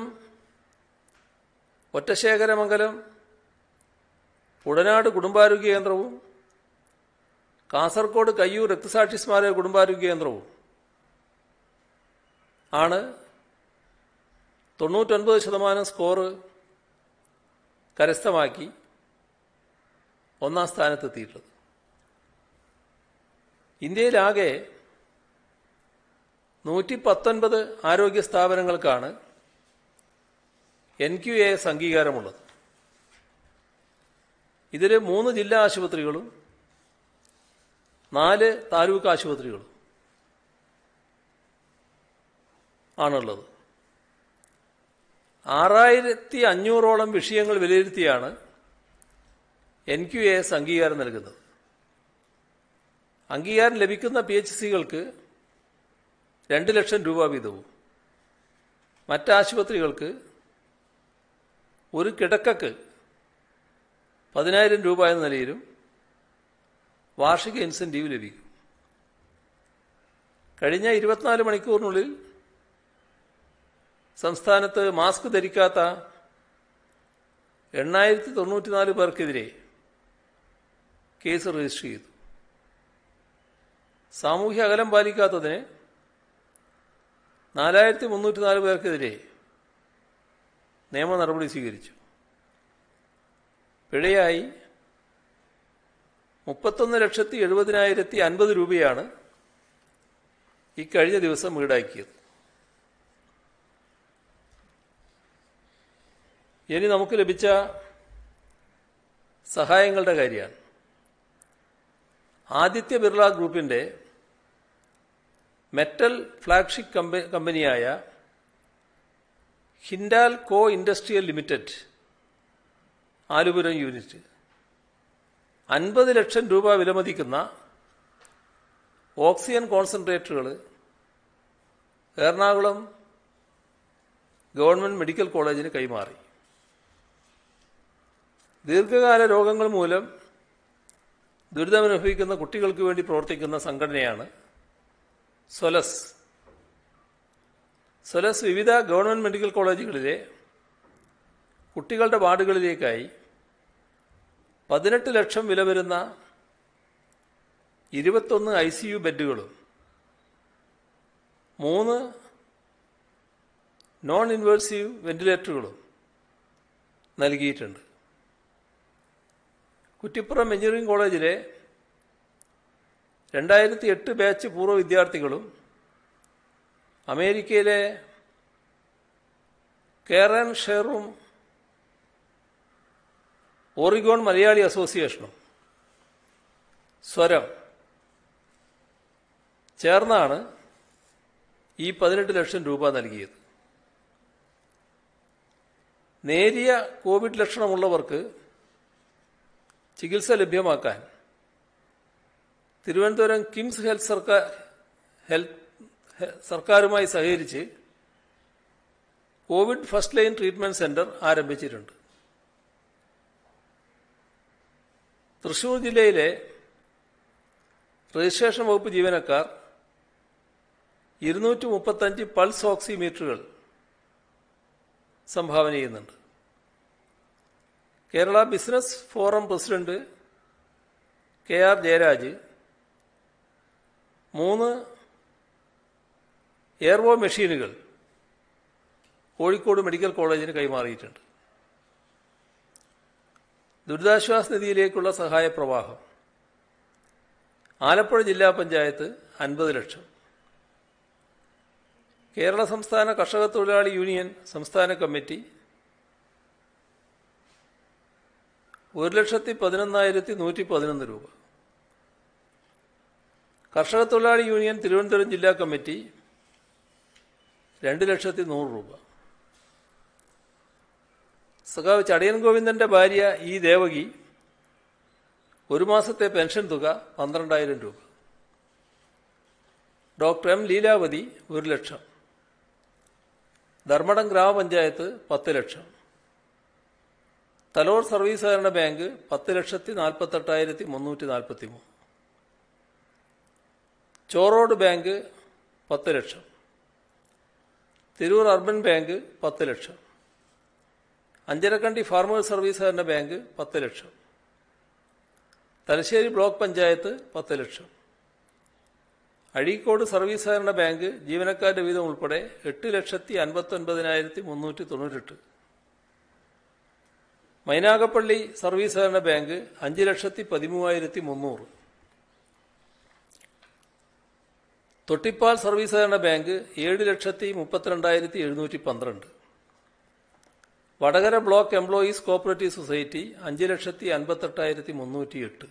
ഒറ്റശേഖരമംഗലം ഉടനാട് കുടുംബാരോഗ്യ കേന്ദ്രവും കാസർഗോഡ് കയ്യൂർ രക്തസാക്ഷി സ്മാരക കുടുംബാരോഗ്യ കേന്ദ്രവും ആണ് തൊണ്ണൂറ്റൊൻപത് ശതമാനം സ്കോറ് കരസ്ഥമാക്കി ഒന്നാം സ്ഥാനത്തെത്തിയിട്ടുള്ളത് ഇന്ത്യയിലാകെ നൂറ്റി പത്തൊൻപത് ആരോഗ്യ സ്ഥാപനങ്ങൾക്കാണ് എൻ ക്യു എ എസ് അംഗീകാരമുള്ളത് ഇതിൽ മൂന്ന് ജില്ലാ ആശുപത്രികളും നാല് താലൂക്ക് ആശുപത്രികളും ആണുള്ളത് ആറായിരത്തി അഞ്ഞൂറോളം വിഷയങ്ങൾ വിലയിരുത്തിയാണ് എൻ ക്യു എ എസ് അംഗീകാരം നൽകുന്നത് അംഗീകാരം ലഭിക്കുന്ന പി എച്ച് സികൾക്ക് രണ്ട് ലക്ഷം രൂപ വീതവും മറ്റാശുപത്രികൾക്ക് ഒരു കിടക്കക്ക് പതിനായിരം രൂപ എന്ന നിലയിലും വാർഷിക ഇൻസെന്റീവ് ലഭിക്കും കഴിഞ്ഞ ഇരുപത്തിനാല് മണിക്കൂറിനുള്ളിൽ സംസ്ഥാനത്ത് മാസ്ക് ധരിക്കാത്ത എണ്ണായിരത്തി തൊണ്ണൂറ്റിനാല് പേർക്കെതിരെ കേസ് രജിസ്റ്റർ ചെയ്തു സാമൂഹ്യ അകലം പാലിക്കാത്തതിന് നാലായിരത്തി മുന്നൂറ്റി നാല് പേർക്കെതിരെ നിയമ നടപടി സ്വീകരിച്ചു പിഴയായി മുപ്പത്തൊന്ന് ലക്ഷത്തി എഴുപതിനായിരത്തി അൻപത് രൂപയാണ് ഇക്കഴിഞ്ഞ ദിവസം ഈടാക്കിയത് ഇനി നമുക്ക് ലഭിച്ച സഹായങ്ങളുടെ കാര്യമാണ് ആദിത്യ ബിർള ഗ്രൂപ്പിന്റെ മെറ്റൽ ഫ്ലാഗ്ഷിപ്പ് കമ്പ- കമ്പനിയായ Hindalco industrial limited Alupuram unit അൻപത് ലക്ഷം രൂപ വിലമതിക്കുന്ന ഓക്സിജൻ കോൺസെൻട്രേറ്ററുകൾ എറണാകുളം ഗവൺമെന്റ് മെഡിക്കൽ കോളേജിന് കൈമാറി ദീർഘകാല രോഗങ്ങൾ മൂലം ദുരിതമനുഭവിക്കുന്ന കുട്ടികൾക്ക് വേണ്ടി പ്രവർത്തിക്കുന്ന സംഘടനയാണ് സൊലസ് സൊലസ് വിവിധ ഗവൺമെന്റ് മെഡിക്കൽ കോളേജുകളിലെ കുട്ടികളുടെ വാർഡുകളിലേക്കായി പതിനെട്ട് ലക്ഷം വില വരുന്ന ഇരുപത്തൊന്ന് ഐ സി യു ബെഡുകളും മൂന്ന് നോൺ ഇൻവേഴ്സീവ് വെന്റിലേറ്ററുകളും നൽകിയിട്ടുണ്ട് കുറ്റിപ്പുറം എഞ്ചിനീയറിംഗ് കോളേജിലെ രണ്ടായിരത്തി എട്ട് ബാച്ച് പൂർവ്വ വിദ്യാർത്ഥികളും അമേരിക്കയിലെ കേരൻ ഷെറും ഓറിഗോൺ മലയാളി അസോസിയേഷനും സ്വരം ചേർന്നാണ് ഈ പതിനെട്ട് ലക്ഷം രൂപ നൽകിയത് നേരിയ കോവിഡ് ലക്ഷണമുള്ളവർക്ക് ചികിത്സ ലഭ്യമാക്കാൻ തിരുവനന്തപുരം കിംസ് ഹെൽത്ത് സർക്കാർ ഹെൽത്ത് ഹെ- സർക്കാരുമായി സഹകരിച്ച് Covid first line treatment centre ആരംഭിച്ചിട്ടുണ്ട് തൃശൂർ ജില്ലയിലെ രജിസ്ട്രേഷൻ വകുപ്പ് ജീവനക്കാർ ഇരുന്നൂറ്റി മുപ്പത്തഞ്ച് പൾസ് ഓക്സിമീറ്ററുകൾ സംഭാവന ചെയ്യുന്നുണ്ട് Kerala business forum president K R Jayaraj മൂന്ന് എയർവോ മെഷീനുകൾ കോഴിക്കോട് മെഡിക്കൽ കോളേജിന് കൈമാറിയിട്ടുണ്ട് ദുരിതാശ്വാസ നിധിയിലേക്കുള്ള സഹായ പ്രവാഹം ആലപ്പുഴ ജില്ലാ പഞ്ചായത്ത് അൻപത് ലക്ഷം കേരള സംസ്ഥാന കർഷക തൊഴിലാളി യൂണിയൻ സംസ്ഥാന കമ്മിറ്റി ഒരു ലക്ഷത്തി പതിനൊന്നായിരത്തി നൂറ്റി പതിനൊന്ന് രൂപ കർഷക തൊഴിലാളി യൂണിയൻ തിരുവനന്തപുരം ജില്ലാ കമ്മിറ്റി രണ്ട് ലക്ഷത്തി നൂറ് രൂപ സഖാവ് ചടയൻ ഗോവിന്ദന്റെ ഭാര്യ ഇ ദേവകി ഒരു മാസത്തെ പെൻഷൻ തുക പന്ത്രണ്ടായിരം രൂപ ഡോക്ടർ എം ലീലാവതി ഒരു ലക്ഷം ധർമ്മടം ഗ്രാമപഞ്ചായത്ത് പത്ത് ലക്ഷം തലോർ സർവീസ് സഹകരണ ബാങ്ക് പത്ത് ലക്ഷത്തി നാൽപ്പത്തെട്ടായിരത്തി മുന്നൂറ്റി നാൽപ്പത്തി മൂന്ന് ചോറോഡ് ബാങ്ക് പത്ത് ലക്ഷം തിരൂർ അർബൻ ബാങ്ക് പത്ത് ലക്ഷം അഞ്ചരക്കണ്ടി ഫാർമേഴ്സ് സർവീസ് സഹകരണ ബാങ്ക് പത്ത് ലക്ഷം തലശ്ശേരി ബ്ലോക്ക് പഞ്ചായത്ത് പത്ത് ലക്ഷം അഴീക്കോട് സർവീസ് സഹകരണ ബാങ്ക് ജീവനക്കാരുടെ വീതം ഉൾപ്പെടെ എട്ട് ലക്ഷത്തി അൻപത്തി ഒൻപതിനായിരത്തി മുന്നൂറ്റി തൊണ്ണൂറ്റെട്ട് മൈനാഗപ്പള്ളി സർവീസ് സഹകരണ ബാങ്ക് അഞ്ച് ലക്ഷത്തി പതിമൂവായിരത്തി മുന്നൂറ് തൊട്ടിപ്പാൽ സർവീസ് സഹകരണ ബാങ്ക് ഏഴ് ലക്ഷത്തി മുപ്പത്തിരണ്ടായിരത്തി എഴുന്നൂറ്റി പന്ത്രണ്ട് Vadakara block employees cooperative society അഞ്ച് ലക്ഷത്തി അൻപത്തെട്ടായിരത്തി മുന്നൂറ്റി എട്ട്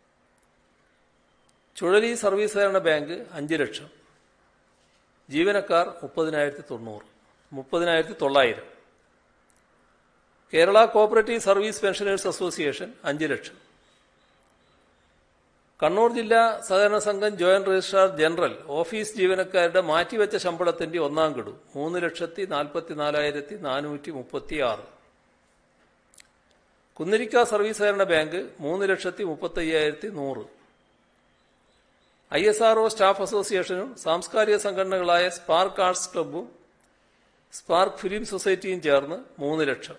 ചുഴലി സർവീസ് സഹകരണ ബാങ്ക് അഞ്ച് ലക്ഷം ജീവനക്കാർ മുപ്പതിനായിരത്തി തൊണ്ണൂറ് മുപ്പതിനായിരത്തി തൊള്ളായിരം Kerala cooperative service pensioners association അഞ്ച് ലക്ഷം കണ്ണൂർ ജില്ലാ സഹകരണ സംഘം ജോയിന്റ് രജിസ്ട്രാർ ജനറൽ ഓഫീസ് ജീവനക്കാരുടെ മാറ്റിവെച്ച ശമ്പളത്തിന്റെ ഒന്നാം ഗഡു മൂന്ന് ലക്ഷത്തി നാൽപ്പത്തിനാലായിരത്തി നാനൂറ്റി മുപ്പത്തി ആറ് കുന്നിരിക്ക സർവീസ് സഹകരണ ബാങ്ക് മൂന്ന് ലക്ഷത്തി മുപ്പത്തയ്യായിരത്തി നൂറ് ഐ എസ് ആർ സ്റ്റാഫ് അസോസിയേഷനും സാംസ്കാരിക സംഘടനകളായ സ്പാർക്ക് ആർട്സ് ക്ലബ്ബും സ്പാർക്ക് ഫിലിം സൊസൈറ്റിയും ചേർന്ന് മൂന്ന് ലക്ഷം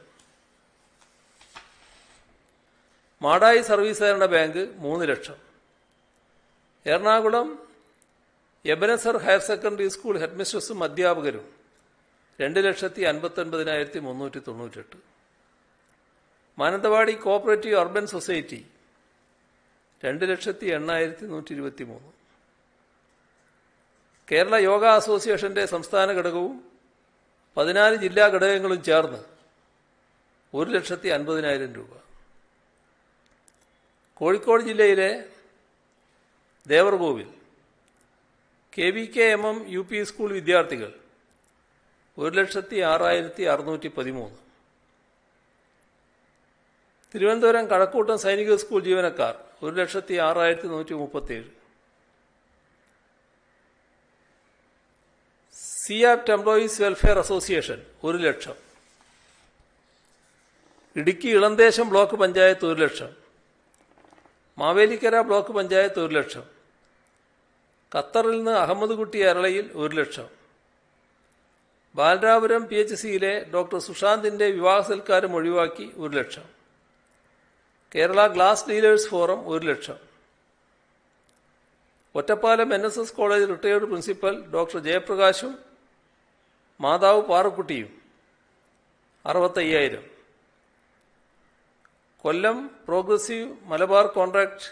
മാടായി സർവീസ് സഹകരണ ബാങ്ക് മൂന്ന് ലക്ഷം Ernakulam Ebenezer higher secondary school ഹെഡ്മിസ്ട്രസും അധ്യാപകരും രണ്ട് ലക്ഷത്തി അൻപത്തൊൻപതിനായിരത്തി മുന്നൂറ്റി തൊണ്ണൂറ്റെട്ട് മാനന്തവാടി കോപ്പറേറ്റീവ് അർബൻ സൊസൈറ്റി രണ്ട് ലക്ഷത്തി എണ്ണായിരത്തി നൂറ്റി ഇരുപത്തി മൂന്ന് കേരള യോഗ അസോസിയേഷന്റെ സംസ്ഥാന ഘടകവും പതിനാല് ജില്ലാ ഘടകങ്ങളും ചേർന്ന് ഒരു ലക്ഷത്തി അൻപതിനായിരം രൂപ കോഴിക്കോട് ജില്ലയിലെ Devarkovil K V K M M U P school വിദ്യാർത്ഥികൾ ഒരു ലക്ഷത്തി ആറായിരത്തി അറുന്നൂറ്റി പതിമൂന്ന് തിരുവനന്തപുരം കഴക്കൂട്ടം സൈനിക സ്കൂൾ ജീവനക്കാർ ഒരു ലക്ഷത്തി ആറായിരത്തി നൂറ്റി മുപ്പത്തിയേഴ് C apt employees welfare association ഒരു ലക്ഷം ഇടുക്കി ഇളന്തേശം ബ്ലോക്ക് പഞ്ചായത്ത് ഒരു ലക്ഷം മാവേലിക്കര ബ്ലോക്ക് പഞ്ചായത്ത് ഒരു ലക്ഷം ഖത്തറിൽ നിന്ന് അഹമ്മദ് കുട്ടി അരളയിൽ ഒരു ലക്ഷം ബാലരാപുരം പി എച്ച് സിയിലെ ഡോക്ടർ സുശാന്തിന്റെ വിവാഹ സൽക്കാരം ഒഴിവാക്കി ഒരു ലക്ഷം കേരള ഗ്ലാസ് ഡീലേഴ്സ് ഫോറം ഒരു ലക്ഷം Ottapalam N S S college retired principal doctor ജയപ്രകാശും മാതാവ് പാറക്കുട്ടിയും അറുപത്തയ്യായിരം Kollam progressive Malabar contract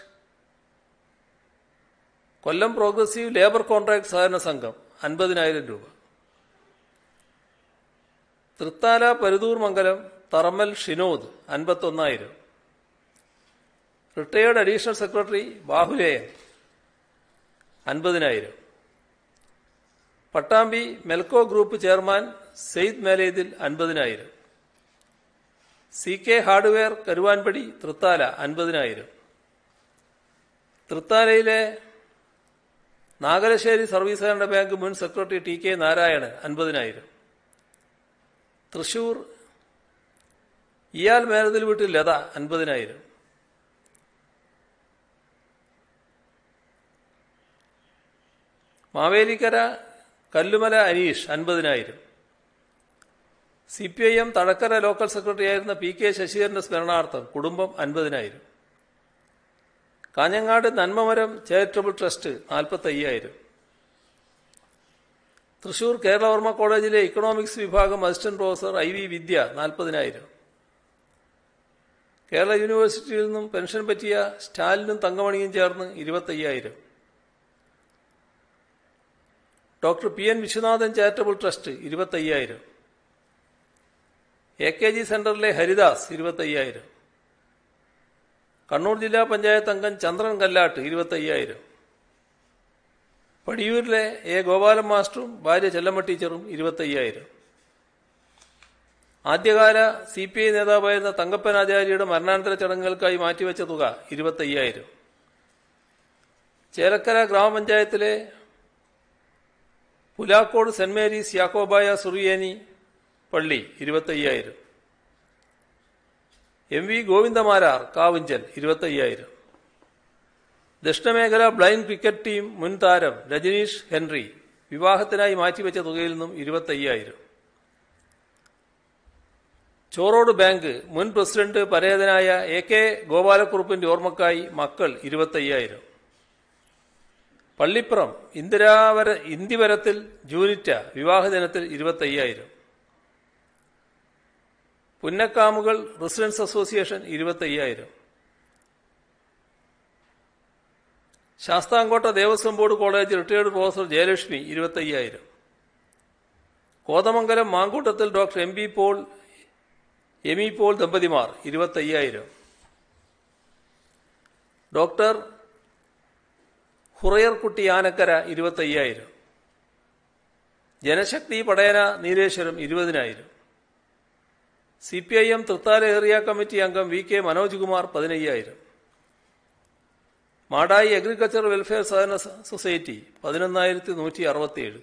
Kollam progressive labour contract സഹകരണ സംഘം അൻപതിനായിരം രൂപ തൃത്താല പരുതൂർ മംഗലം തറമ്മൽ ഷിനോദ് അൻപത്തൊന്നായിരം റിട്ടയേർഡ് അഡീഷണൽ സെക്രട്ടറി ബാഹുലേയൻ അൻപതിനായിരം പട്ടാമ്പി മെൽക്കോ ഗ്രൂപ്പ് ചെയർമാൻ സെയ്ദ് മേലേതിൽ അൻപതിനായിരം C K hardware Karuvanpadi Thrithala അൻപതിനായിരം തൃത്താലയിലെ നാഗലശ്ശേരി സർവീസ് സഹകരണ ബാങ്ക് മുൻ സെക്രട്ടറി ടി കെ നാരായണൻ അൻപതിനായിരം തൃശൂർ ഇയാൽ മേനതിൽ വീട്ടിൽ ലത അൻപതിനായിരം മാവേലിക്കര കല്ലുമല അനീഷ് അൻപതിനായിരം C P I M Thadakkara local secretary ആയിരുന്ന പി കെ ശശിധരന്റെ സ്മരണാർത്ഥം കുടുംബം അൻപതിനായിരം കാഞ്ഞങ്ങാട് നന്മമരം ചാരിറ്റബിൾ ട്രസ്റ്റ് നാൽപ്പത്തി അയ്യായിരം തൃശൂർ കേരളവർമ്മ കോളേജിലെ ഇക്കണോമിക്സ് വിഭാഗം assistant professor I V Vidya നാൽപ്പതിനായിരം കേരള യൂണിവേഴ്സിറ്റിയിൽ നിന്നും പെൻഷൻ പറ്റിയ സ്റ്റാലിനും തങ്കമണിയും ചേർന്ന് ഇരുപത്തയ്യായിരം doctor P N Viswanathan charitable trust ഇരുപത്തയ്യായിരം എ കെ ജി സെന്ററിലെ ഹരിദാസ് ഇരുപത്തയ്യായിരം കണ്ണൂർ ജില്ലാ പഞ്ചായത്ത് അംഗം ചന്ദ്രൻ കല്ലാട്ട് ഇരുപത്തയ്യായിരം പടിയൂരിലെ എ ഗോപാലൻ മാസ്റ്ററും ഭാര്യ ചെല്ലമ്മ ടീച്ചറും ഇരുപത്തയ്യായിരം ആദ്യകാല സി പി ഐ നേതാവായിരുന്ന തങ്കപ്പൻ ആചാര്യയുടെ മരണാനന്തര ചടങ്ങുകൾക്കായി മാറ്റിവെച്ച തുക ഇരുപത്തയ്യായിരം ചേലക്കര ഗ്രാമപഞ്ചായത്തിലെ പുലാക്കോട് സെന്റ് മേരീസ് യാക്കോബായ സുറിയേനി പള്ളി ഇരുപത്തയ്യായിരം എം വി ഗോവിന്ദമാരാർ കാവുഞ്ചൽ ഇരുപത്തയ്യായിരം ദക്ഷിണമേഖല ബ്ലൈൻഡ് ക്രിക്കറ്റ് ടീം മുൻ താരം രജനീഷ് ഹെൻറി വിവാഹത്തിനായി മാറ്റിവെച്ച തുകയിൽ നിന്നും ഇരുപത്തയ്യായിരം ചോറോട് ബാങ്ക് മുൻ പ്രസിഡന്റ് പരേതനായ എ കെ ഗോപാലക്കുറുപ്പിന്റെ ഓർമ്മക്കായി മക്കൾ ഇരുപത്തയ്യായിരം പള്ളിപ്പുറം ഇന്ദിരാവര ഇന്ദിവരത്തിൽ ജൂനിറ്റ വിവാഹദിനത്തിൽ ഇരുപത്തയ്യായിരം പുന്നക്കാമുകൾ റെസിഡൻസ് അസോസിയേഷൻ ഇരുപത്തയ്യായിരം Sasthamcotta Devaswom board college retired professor Jayalakshmi ഇരുപത്തയ്യായിരം Kothamangalam Mankoottathil doctor M B Paul M E Paul ദമ്പതിമാർ ഇരുപത്തയ്യായിരം ഡോക്ടർ ഹുറയർകുട്ടി ആനക്കര ഇരുപത്തയ്യായിരം ജനശക്തി പടയന നീലേശ്വരം ഇരുപതിനായിരം C P I M Thrithala area committee അംഗം വി കെ മനോജ് കുമാർ പതിനയ്യായിരം മാടായി അഗ്രികൾച്ചർ വെൽഫെയർ സഹകരണ സൊസൈറ്റി പതിനൊന്നായിരത്തി നൂറ്റി അറുപത്തിയേഴ്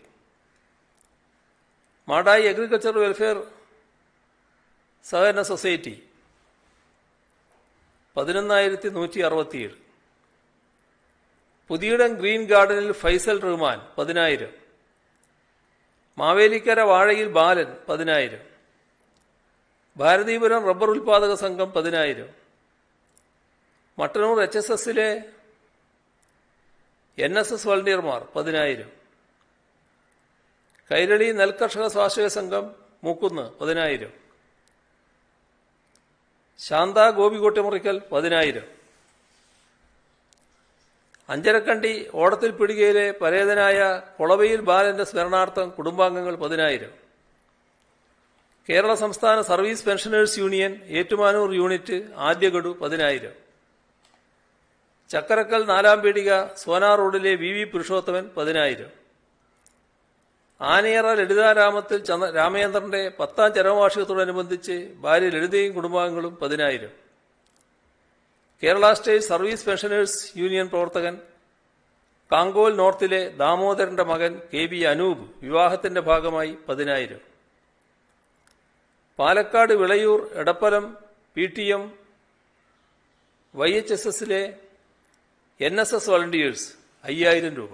മാടായി അഗ്രികൾച്ചർ വെൽഫെയർ സഹകരണ സൊസൈറ്റി പതിനൊന്നായിരത്തി നൂറ്റി അറുപത്തിയേഴ് പുതിയിടം ഗ്രീൻ ഗാർഡനിൽ ഫൈസൽ റഹ്മാൻ പതിനായിരം മാവേലിക്കര വാഴയിൽ ബാലൻ പതിനായിരം ഭാരതീപുരം റബ്ബർ ഉൽപാദക സംഘം പതിനായിരം മട്ടന്നൂർ എച്ച് എസ് എസിലെ എൻ എസ് എസ് വളണ്ടിയർമാർ പതിനായിരം കൈരളി നെൽകർഷക സ്വാശ്രയ സംഘം മൂക്കുന്ന് പതിനായിരം ശാന്ത ഗോപികോട്ടിമുറിക്കൽ പതിനായിരം അഞ്ചരക്കണ്ടി ഓടത്തിൽ പിടികയിലെ പരേതനായ കൊളവയിൽ ബാലന്റെ സ്മരണാർത്ഥം കുടുംബാംഗങ്ങൾ പതിനായിരം കേരള സംസ്ഥാന service pensioners union Ettumanoor unit ആദ്യ ഗഡു പതിനായിരം ചക്കരക്കൽ നാലാം പീടിക സോനാ റോഡിലെ വി വി പുരുഷോത്തമൻ പതിനായിരം ആനയറ ലളിതാരാമത്തിൽ ചന്ദ്ര രാമചന്ദ്രന്റെ പത്താം ചരമവാർഷികത്തോടനുബന്ധിച്ച് ഭാര്യ ലളിതയും കുടുംബാംഗങ്ങളും പതിനായിരം Kerala state service pensioners union പ്രവർത്തകൻ കാങ്കോൽ നോർത്തിലെ ദാമോദരന്റെ മകൻ കെ ബി അനൂപ് വിവാഹത്തിന്റെ ഭാഗമായി പതിനായിരം Palakkad Vilayur Edappalam P T M Y H S എസിലെ എൻ എസ് എസ് വളണ്ടിയേഴ്സ് അയ്യായിരം രൂപ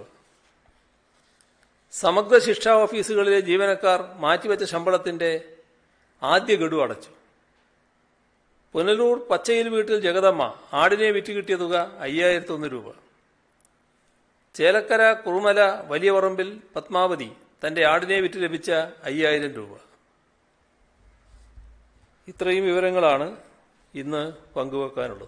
സമഗ്ര ശിക്ഷാ ഓഫീസുകളിലെ ജീവനക്കാർ മാറ്റിവെച്ച ശമ്പളത്തിന്റെ ആദ്യ ഗഡു അടച്ചു പുനലൂർ പച്ചയിൽ വീട്ടിൽ ജഗദമ്മ ആടിനെ വിറ്റ് കിട്ടിയ തുക അയ്യായിരത്തൊന്ന് രൂപ ചേലക്കര കുറുമല വലിയ പറമ്പിൽ പത്മാവതി തന്റെ ആടിനെ വിറ്റ് ലഭിച്ച അയ്യായിരം രൂപ ഇത്രയും വിവരങ്ങളാണ് ഇന്ന് പങ്കുവെക്കാനുള്ളത്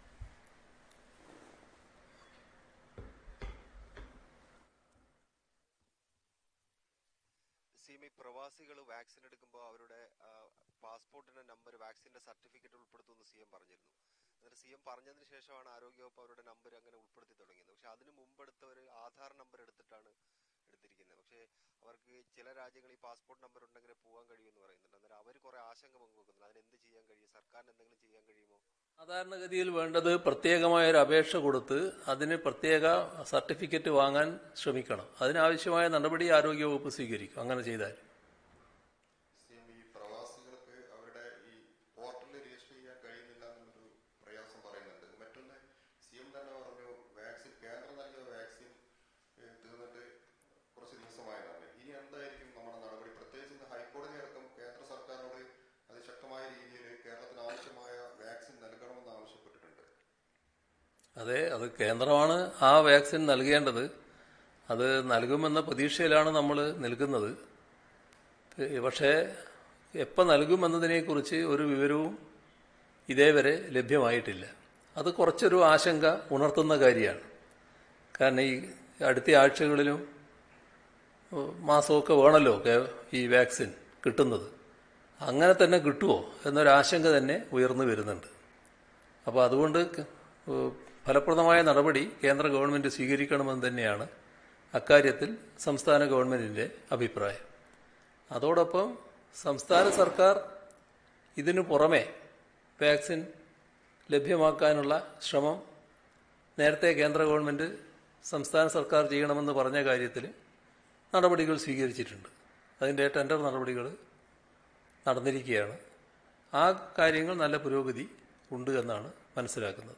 സീമി പ്രവാസികൾ വാക്സിൻ എടുക്കുമ്പോൾ അവരുടെ ആ, പാസ്പോർട്ടിന്റെ നമ്പർ വാക്സിന്റെ സർട്ടിഫിക്കറ്റ് ഉൾപ്പെടുത്തുമെന്ന് സി എം പറഞ്ഞിരുന്നു എന്നിട്ട് സി എം പറഞ്ഞതിന് ശേഷമാണ് ആരോഗ്യവകുപ്പ് അവരുടെ നമ്പർ അങ്ങനെ ഉൾപ്പെടുത്തി തുടങ്ങിയത് പക്ഷെ അതിന് മുമ്പെടുത്തവർ ആധാർ നമ്പർ എടുത്തിട്ടാണ് എടുത്തിരിക്കുന്നത് പക്ഷേ അവർക്ക് ചില രാജ്യങ്ങളിൽ ഈ പാസ്പോർട്ട് നമ്പർ ഉണ്ടെങ്കിലേ പോകാൻ കഴിയുമെന്ന് പറയുന്നുണ്ട് അന്നേരം അവർ കുറെ ആശങ്ക പങ്കുവെക്കുന്നുണ്ട് അതിന് എന്ത് ചെയ്യാൻ കഴിയും സർക്കാരിന് എന്തെങ്കിലും ചെയ്യാൻ കഴിയുമോ സാധാരണഗതിയിൽ വേണ്ടത് പ്രത്യേകമായ ഒരു അപേക്ഷ കൊടുത്ത് അതിന് പ്രത്യേക സർട്ടിഫിക്കറ്റ് വാങ്ങാൻ ശ്രമിക്കണം അതിനാവശ്യമായ നടപടി ആരോഗ്യവകുപ്പ് സ്വീകരിക്കും അങ്ങനെ ചെയ്താൽ സിഎം ഈ പ്രവാസികൾക്ക് അവരുടെ ഈ പോർട്ടലിൽ രജിസ്റ്റർ ചെയ്യാൻ കഴിയുന്നില്ല എന്നുള്ളൊരു പ്രയാസം പറയുന്നുണ്ട് മറ്റൊന്ന് സിഎം തന്നെ പറഞ്ഞു വാക്സിൻ കേന്ദ്രം നൽകിയ വാക്സിൻ ഏഹ്, തീർന്നിട്ട് കുറച്ച് ദിവസമായതാണ് ഇനി എന്തായിരിക്കും നമ്മുടെ നടപടി പ്രത്യേകിച്ച് ഇന്ന് ഹൈക്കോടതി അടക്കം കേന്ദ്ര സർക്കാരിനോട് അതിശക്തമായ രീതിയിൽ കേരളത്തിന് ആവശ്യമായ വാക്സിൻ നൽകണമെന്ന് ആവശ്യപ്പെട്ടിട്ടുണ്ട് അതെ അത് കേന്ദ്രമാണ് ആ വാക്സിൻ നൽകേണ്ടത് അത് നൽകുമെന്ന പ്രതീക്ഷയിലാണ് നമ്മൾ നിൽക്കുന്നത് ഏ, പക്ഷേ എപ്പോൾ നൽകുമെന്നതിനെക്കുറിച്ച് ഒരു വിവരവും ഇതേവരെ ലഭ്യമായിട്ടില്ല അത് കുറച്ചൊരു ആശങ്ക ഉണർത്തുന്ന കാര്യമാണ് കാരണം ഈ അടുത്ത ആഴ്ചകളിലും ഏ, മാസമൊക്കെ വേണമല്ലോ കേ- ഈ വാക്സിൻ കിട്ടുന്നത് അങ്ങനെ തന്നെ കിട്ടുമോ എന്നൊരാശങ്ക തന്നെ ഉയർന്നു വരുന്നുണ്ട് അപ്പോൾ അതുകൊണ്ട് ക- ഏഹ് ഫലപ്രദമായ നടപടി കേന്ദ്ര ഗവൺമെന്റ് സ്വീകരിക്കണമെന്ന് തന്നെയാണ് അക്കാര്യത്തിൽ സംസ്ഥാന ഗവൺമെന്റിന്റെ അഭിപ്രായം അതോടൊപ്പം സംസ്ഥാന സർക്കാർ ഇതിനു പുറമെ വാക്സിൻ ലഭ്യമാക്കാനുള്ള ശ്രമം നേരത്തെ കേന്ദ്ര ഗവൺമെന്റ് സംസ്ഥാന സർക്കാർ ചെയ്യണമെന്ന് പറഞ്ഞ കാര്യത്തിൽ നടപടികൾ സ്വീകരിച്ചിട്ടുണ്ട് അതിൻ്റെ ടെൻഡർ നടപടികൾ നടന്നിരിക്കുകയാണ് ആ കാര്യങ്ങൾ നല്ല പുരോഗതി ഉണ്ട് എന്നാണ് മനസ്സിലാക്കുന്നത്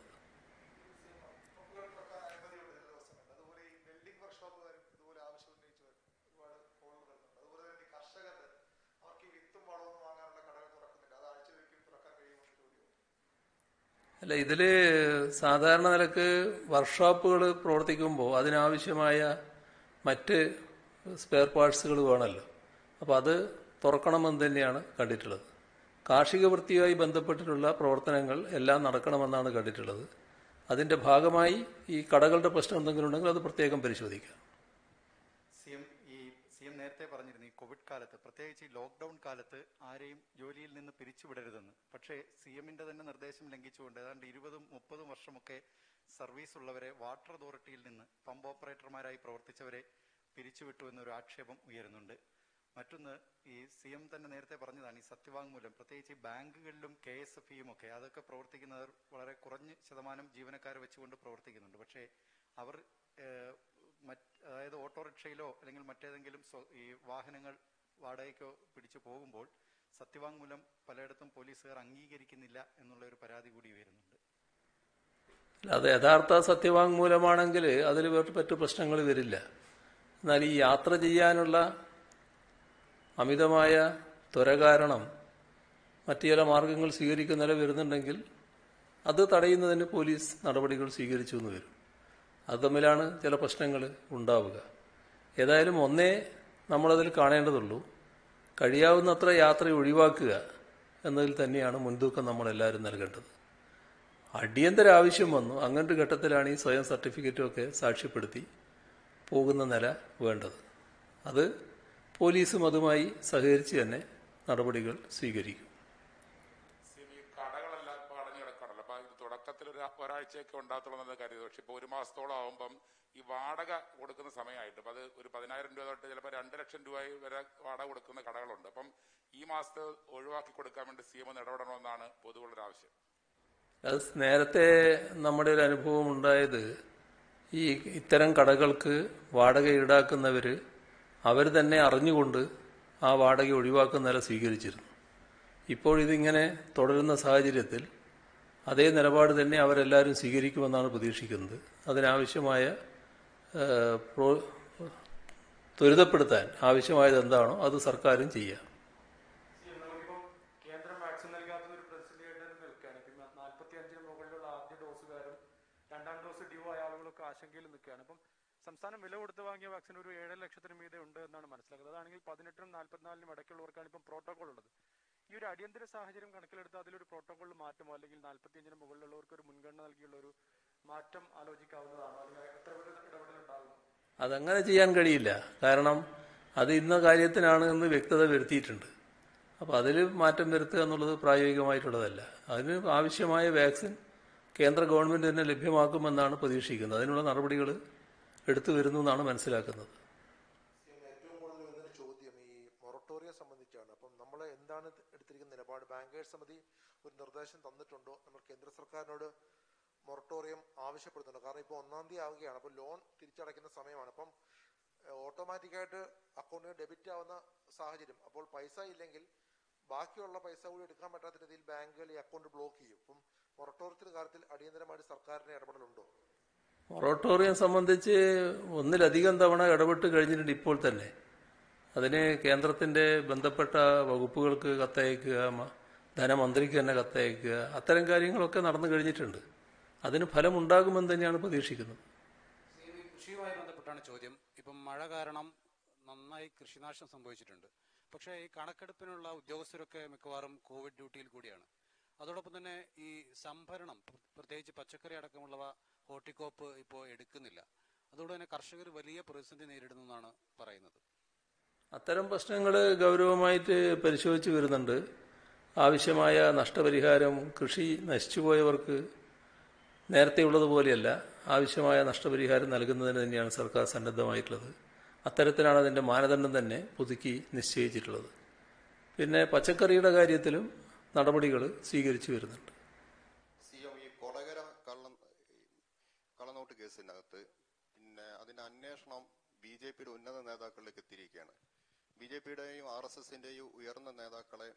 അതുപോലെ ഈ വെൽഡിംഗ് വർക്ക്ഷോപ്പുകാരും ഇതുപോലെ ആവശ്യം ഉന്നയിച്ചു ഒരുപാട് കോളുകൾ വരുന്നുണ്ട് അതുപോലെ തന്നെ ഈ കർഷകർക്ക് അവർക്ക് ഈ വിത്തും വളവും വാങ്ങാനുള്ള കടകൾ തുറക്കുന്നില്ല അത് ആഴ്ചവെക്കും തുറക്കാൻ കഴിയുമെന്ന് ചോദ്യം അല്ല ഇതിൽ സാധാരണ നിലക്ക് വർക്ക്ഷോപ്പുകൾ പ്രവർത്തിക്കുമ്പോൾ അതിനാവശ്യമായ മറ്റ് സ്പെയർ പാർട്സുകൾ വേണമല്ലോ അപ്പോൾ അത് തുറക്കണമെന്ന് തന്നെയാണ് കണ്ടിട്ടുള്ളത് കാർഷിക വൃത്തിയുമായി ബന്ധപ്പെട്ടിട്ടുള്ള പ്രവർത്തനങ്ങൾ എല്ലാം നടക്കണമെന്നാണ് കണ്ടിട്ടുള്ളത് അതിൻ്റെ ഭാഗമായി ഈ കടകളുടെ പ്രശ്നം എന്തെങ്കിലും ഉണ്ടെങ്കിൽ അത് പ്രത്യേകം പരിശോധിക്കാം സി എം ഈ സി എം നേരത്തെ പറഞ്ഞിരുന്നു ഈ കോവിഡ് കാലത്ത് പ്രത്യേകിച്ച് ഈ ലോക്ക്ഡൌൺ കാലത്ത് ആരെയും ജോലിയിൽ നിന്ന് പിരിച്ചുവിടരുതെന്ന് പക്ഷേ സി എമ്മിന്റെ തന്നെ നിർദ്ദേശം ലംഘിച്ചുകൊണ്ട് ഏതാണ്ട് ഇരുപതും മുപ്പതും വർഷമൊക്കെ സർവീസ് ഉള്ളവരെ വാട്ടർ അതോറിറ്റിയിൽ നിന്ന് പമ്പ് ഓപ്പറേറ്റർമാരായി പ്രവർത്തിച്ചവരെ പിരിച്ചുവിട്ടു എന്നൊരു ആക്ഷേപം ഉയരുന്നുണ്ട് മറ്റൊന്ന് ഈ സി എം തന്നെ നേരത്തെ പറഞ്ഞതാണ് ഈ സത്യവാങ്മൂലം പ്രത്യേകിച്ച് ഈ ബാങ്കുകളിലും കെ എസ് എഫ് ഇയും ഒക്കെ അതൊക്കെ പ്രവർത്തിക്കുന്നവർ വളരെ കുറഞ്ഞ ശതമാനം ജീവനക്കാരെ വെച്ചുകൊണ്ട് പ്രവർത്തിക്കുന്നുണ്ട് പക്ഷേ അവർ ഏഹ്, മറ്റ് അതായത് ഓട്ടോറിക്ഷയിലോ അല്ലെങ്കിൽ മറ്റേതെങ്കിലും സ്വ- ഈ വാഹനങ്ങൾ വാടകയ്ക്കോ പിടിച്ചു പോകുമ്പോൾ സത്യവാങ്മൂലം പലയിടത്തും പോലീസുകാർ അംഗീകരിക്കുന്നില്ല എന്നുള്ള ഒരു പരാതി കൂടി ഉയരുന്നുണ്ട് അത് യഥാർത്ഥ സത്യവാങ്മൂലമാണെങ്കിൽ അതിൽ വേറെ മറ്റു പ്രശ്നങ്ങൾ വരില്ല എന്നാൽ ഈ യാത്ര ചെയ്യാനുള്ള അമിതമായ ത്വര കാരണം മറ്റു ചില മാർഗങ്ങൾ സ്വീകരിക്കുന്നതിൽ വരുന്നുണ്ടെങ്കിൽ അത് തടയുന്നതിന് പോലീസ് നടപടികൾ സ്വീകരിച്ചു എന്ന് വരും അത് തമ്മിലാണ് ചില പ്രശ്നങ്ങൾ ഉണ്ടാവുക ഏതായാലും ഒന്നേ നമ്മളതിൽ കാണേണ്ടതുള്ളൂ കഴിയാവുന്നത്ര യാത്ര ഒഴിവാക്കുക എന്നതിൽ തന്നെയാണ് മുൻതൂക്കം നമ്മളെല്ലാവരും നൽകേണ്ടത് അടിയന്തര ആവശ്യം വന്നു അങ്ങനത്തെ ഘട്ടത്തിലാണ് ഈ സ്വയം സർട്ടിഫിക്കറ്റും ഒക്കെ സാക്ഷ്യപ്പെടുത്തി പോകുന്ന നില വേണ്ടത് അത് പോലീസും അതുമായി സഹകരിച്ച് തന്നെ നടപടികൾ സ്വീകരിക്കും സിമി കടകളെല്ലാം ഇപ്പൊ അടഞ്ഞു കിടക്കണല്ലോ അപ്പൊ ഇത് തുടക്കത്തിൽ ഒരു ഒരാഴ്ചയൊക്കെ ഉണ്ടാകത്തുള്ളൂ എന്നത് കരുതി പക്ഷെ ഇപ്പൊ ഒരു മാസത്തോളം ആവുമ്പം ഈ വാടക കൊടുക്കുന്ന സമയമായിട്ട് അപ്പൊ അത് ഒരു പതിനായിരം രൂപ തൊട്ട് ചിലപ്പോൾ രണ്ട് ലക്ഷം രൂപ വരെ വാടക കൊടുക്കുന്ന കടകളുണ്ട് അപ്പം ഈ മാസത്തെ ഒഴിവാക്കി കൊടുക്കാൻ വേണ്ടി സി എം ഒന്ന് ഇടപെടണമെന്നാണ് പൊതുവുള്ളൊരു ആവശ്യം അത് നേരത്തെ നമ്മുടെ ഒരു അനുഭവം ഉണ്ടായത് ഈ ഇത്തരം കടകൾക്ക് വാടക ഈടാക്കുന്നവർ അവർ തന്നെ അറിഞ്ഞുകൊണ്ട് ആ വാടക ഒഴിവാക്കുന്ന നില സ്വീകരിച്ചിരുന്നു ഇപ്പോൾ ഇതിങ്ങനെ തുടരുന്ന സാഹചര്യത്തിൽ അതേ നിലപാട് തന്നെ അവരെല്ലാവരും സ്വീകരിക്കുമെന്നാണ് പ്രതീക്ഷിക്കുന്നത് അതിനാവശ്യമായ ഏഹ്, പ്രോ- ത്വരിതപ്പെടുത്താൻ ആവശ്യമായത് എന്താണോ അത് സർക്കാരും ചെയ്യാം നമുക്കിപ്പം കേന്ദ്രം വാക്സിൻ നൽകാത്ത ഒരു പ്രതിസന്ധിയായിട്ട് തന്നെ നിൽക്കുകയാണ് ഇപ്പം നാൽപ്പത്തി അഞ്ചിന് മുകളിലുള്ള ആദ്യ ഡോസുകാരും രണ്ടാം ഡോസ് ഡ്യൂ ആയ ആളുകളൊക്കെ ആശങ്കയിൽ നിൽക്കുകയാണ് അപ്പം സംസ്ഥാനം വില കൊടുത്ത് വാങ്ങിയ വാക്സിൻ ഒരു ഏഴര ലക്ഷത്തിന് മീതെ ഉണ്ട് എന്നാണ് മനസ്സിലാക്കുന്നത് അതാണെങ്കിൽ പതിനെട്ടിനും നാൽപ്പത്തിനാലിനും ഇടയ്ക്കുള്ളവർക്കാണ് ഇപ്പം പ്രോട്ടോകോൾ ഉള്ളത് ഈ ഒരു അടിയന്തര സാഹചര്യം കണക്കിലെടുത്ത് അതിലൊരു പ്രോട്ടോകോളിൽ മാറ്റമോ അല്ലെങ്കിൽ നാൽപ്പത്തിയഞ്ചിന് മുകളിലുള്ളവർക്ക് ഒരു മുൻഗണന നൽകിയുള്ള ഒരു മാറ്റം ആലോചിക്കാവുന്നതാണോ അല്ലെങ്കിൽ എത്ര ഒരു ഇടപെടൽ ഉണ്ടാകും അതങ്ങനെ ചെയ്യാൻ കഴിയില്ല കാരണം അത് ഇന്ന കാര്യത്തിനാണ് എന്ന് വ്യക്തത വരുത്തിയിട്ടുണ്ട് അപ്പോൾ അതിൽ മാറ്റം വരുത്തുക എന്നുള്ളത് പ്രായോഗികമായിട്ടുള്ളതല്ല അതിന് ആവശ്യമായ വാക്സിൻ കേന്ദ്ര ഗവൺമെന്റ് തന്നെ ലഭ്യമാക്കുമെന്നാണ് പ്രതീക്ഷിക്കുന്നത് അതിനുള്ള നടപടികൾ എടുത്തു വരുന്നു എന്നാണ് മനസ്സിലാക്കുന്നത് സിഎം ഏറ്റവും കൂടുതൽ വരുന്നൊരു ചോദ്യം ഈ മൊറട്ടോറിയം സംബന്ധിച്ചാണ് അപ്പം നമ്മൾ എന്താണ് എടുത്തിരിക്കുന്ന നിലപാട് ബാങ്കേഴ്സ് സമിതി ഒരു നിർദ്ദേശം തന്നിട്ടുണ്ടോ നമ്മൾ കേന്ദ്ര സർക്കാരിനോട് മൊറട്ടോറിയം ആവശ്യപ്പെടുന്നുണ്ട് കാരണം ഇപ്പോൾ ഒന്നാം തീയതി ആവുകയാണ് അപ്പോൾ ലോൺ തിരിച്ചടയ്ക്കുന്ന സമയമാണ് അപ്പം ഓട്ടോമാറ്റിക്കായിട്ട് അക്കൗണ്ടിൽ ഡെബിറ്റ് ആവുന്ന സാഹചര്യം അപ്പോൾ പൈസ ഇല്ലെങ്കിൽ ബാക്കിയുള്ള പൈസ കൂടി എടുക്കാൻ പറ്റാത്ത രീതിയിൽ ബാങ്കുകൾ ഈ അക്കൗണ്ട് ബ്ലോക്ക് ചെയ്യും അപ്പം മൊറട്ടോറിയത്തിന്റെ കാര്യത്തിൽ അടിയന്തരമായിട്ട് സർക്കാരിന്റെ ഇടപെടലുണ്ടോ മൊറട്ടോറിയം സംബന്ധിച്ച് ഒന്നിലധികം തവണ ഇടപെട്ട് കഴിഞ്ഞിട്ടുണ്ട് ഇപ്പോൾ തന്നെ അതിന് കേന്ദ്രത്തിന്റെ ബന്ധപ്പെട്ട വകുപ്പുകൾക്ക് കത്തയക്കുക മ- ധനമന്ത്രിക്ക് തന്നെ കത്തയക്കുക അത്തരം കാര്യങ്ങളൊക്കെ നടന്നു കഴിഞ്ഞിട്ടുണ്ട് അതിന് ഫലമുണ്ടാകുമെന്ന് തന്നെയാണ് പ്രതീക്ഷിക്കുന്നത് ഈ കൃഷിയുമായി ബന്ധപ്പെട്ടാണ് ചോദ്യം ഇപ്പം മഴ കാരണം നന്നായി കൃഷിനാശം സംഭവിച്ചിട്ടുണ്ട് പക്ഷേ ഈ കണക്കെടുപ്പിനുള്ള ഉദ്യോഗസ്ഥരൊക്കെ മിക്കവാറും കോവിഡ് ഡ്യൂട്ടിയിൽ കൂടിയാണ് അതോടൊപ്പം തന്നെ ഈ സംഭരണം പ്ര- പ്രത്യേകിച്ച് പച്ചക്കറി അടക്കമുള്ളവ ഹോർട്ടിക്കോപ്പ് ഇപ്പോൾ എടുക്കുന്നില്ല അതുകൊണ്ട് തന്നെ കർഷകർ വലിയ പ്രതിസന്ധി നേരിടുന്നു എന്നാണ് പറയുന്നത് അത്തരം പ്രശ്നങ്ങൾ ഗൗരവമായിട്ട് പരിശോധിച്ച് വരുന്നുണ്ട് ആവശ്യമായ നഷ്ടപരിഹാരം കൃഷി നശിച്ചുപോയവർക്ക് നേരത്തെയുള്ളതുപോലെയല്ല ആവശ്യമായ നഷ്ടപരിഹാരം നൽകുന്നതിന് തന്നെയാണ് സർക്കാർ സന്നദ്ധമായിട്ടുള്ളത് അത്തരത്തിലാണ് അതിൻ്റെ മാനദണ്ഡം തന്നെ പുതുക്കി നിശ്ചയിച്ചിട്ടുള്ളത് പിന്നെ പച്ചക്കറിയുടെ കാര്യത്തിലും നടപടികൾ സ്വീകരിച്ചു വരുന്നുണ്ട് സി എം ഈ കൊടകര കള്ളം കള്ളനോട്ട് കേസിനകത്ത് പിന്നെ അതിന്റെ അന്വേഷണം ബി ജെ പിയുടെ ഉന്നത നേതാക്കളിലേക്ക് എത്തിയിരിക്കുകയാണ് ബി ജെ പിയുടെയും ആർ എസ് എസിന്റെയും ഉയർന്ന നേതാക്കളെ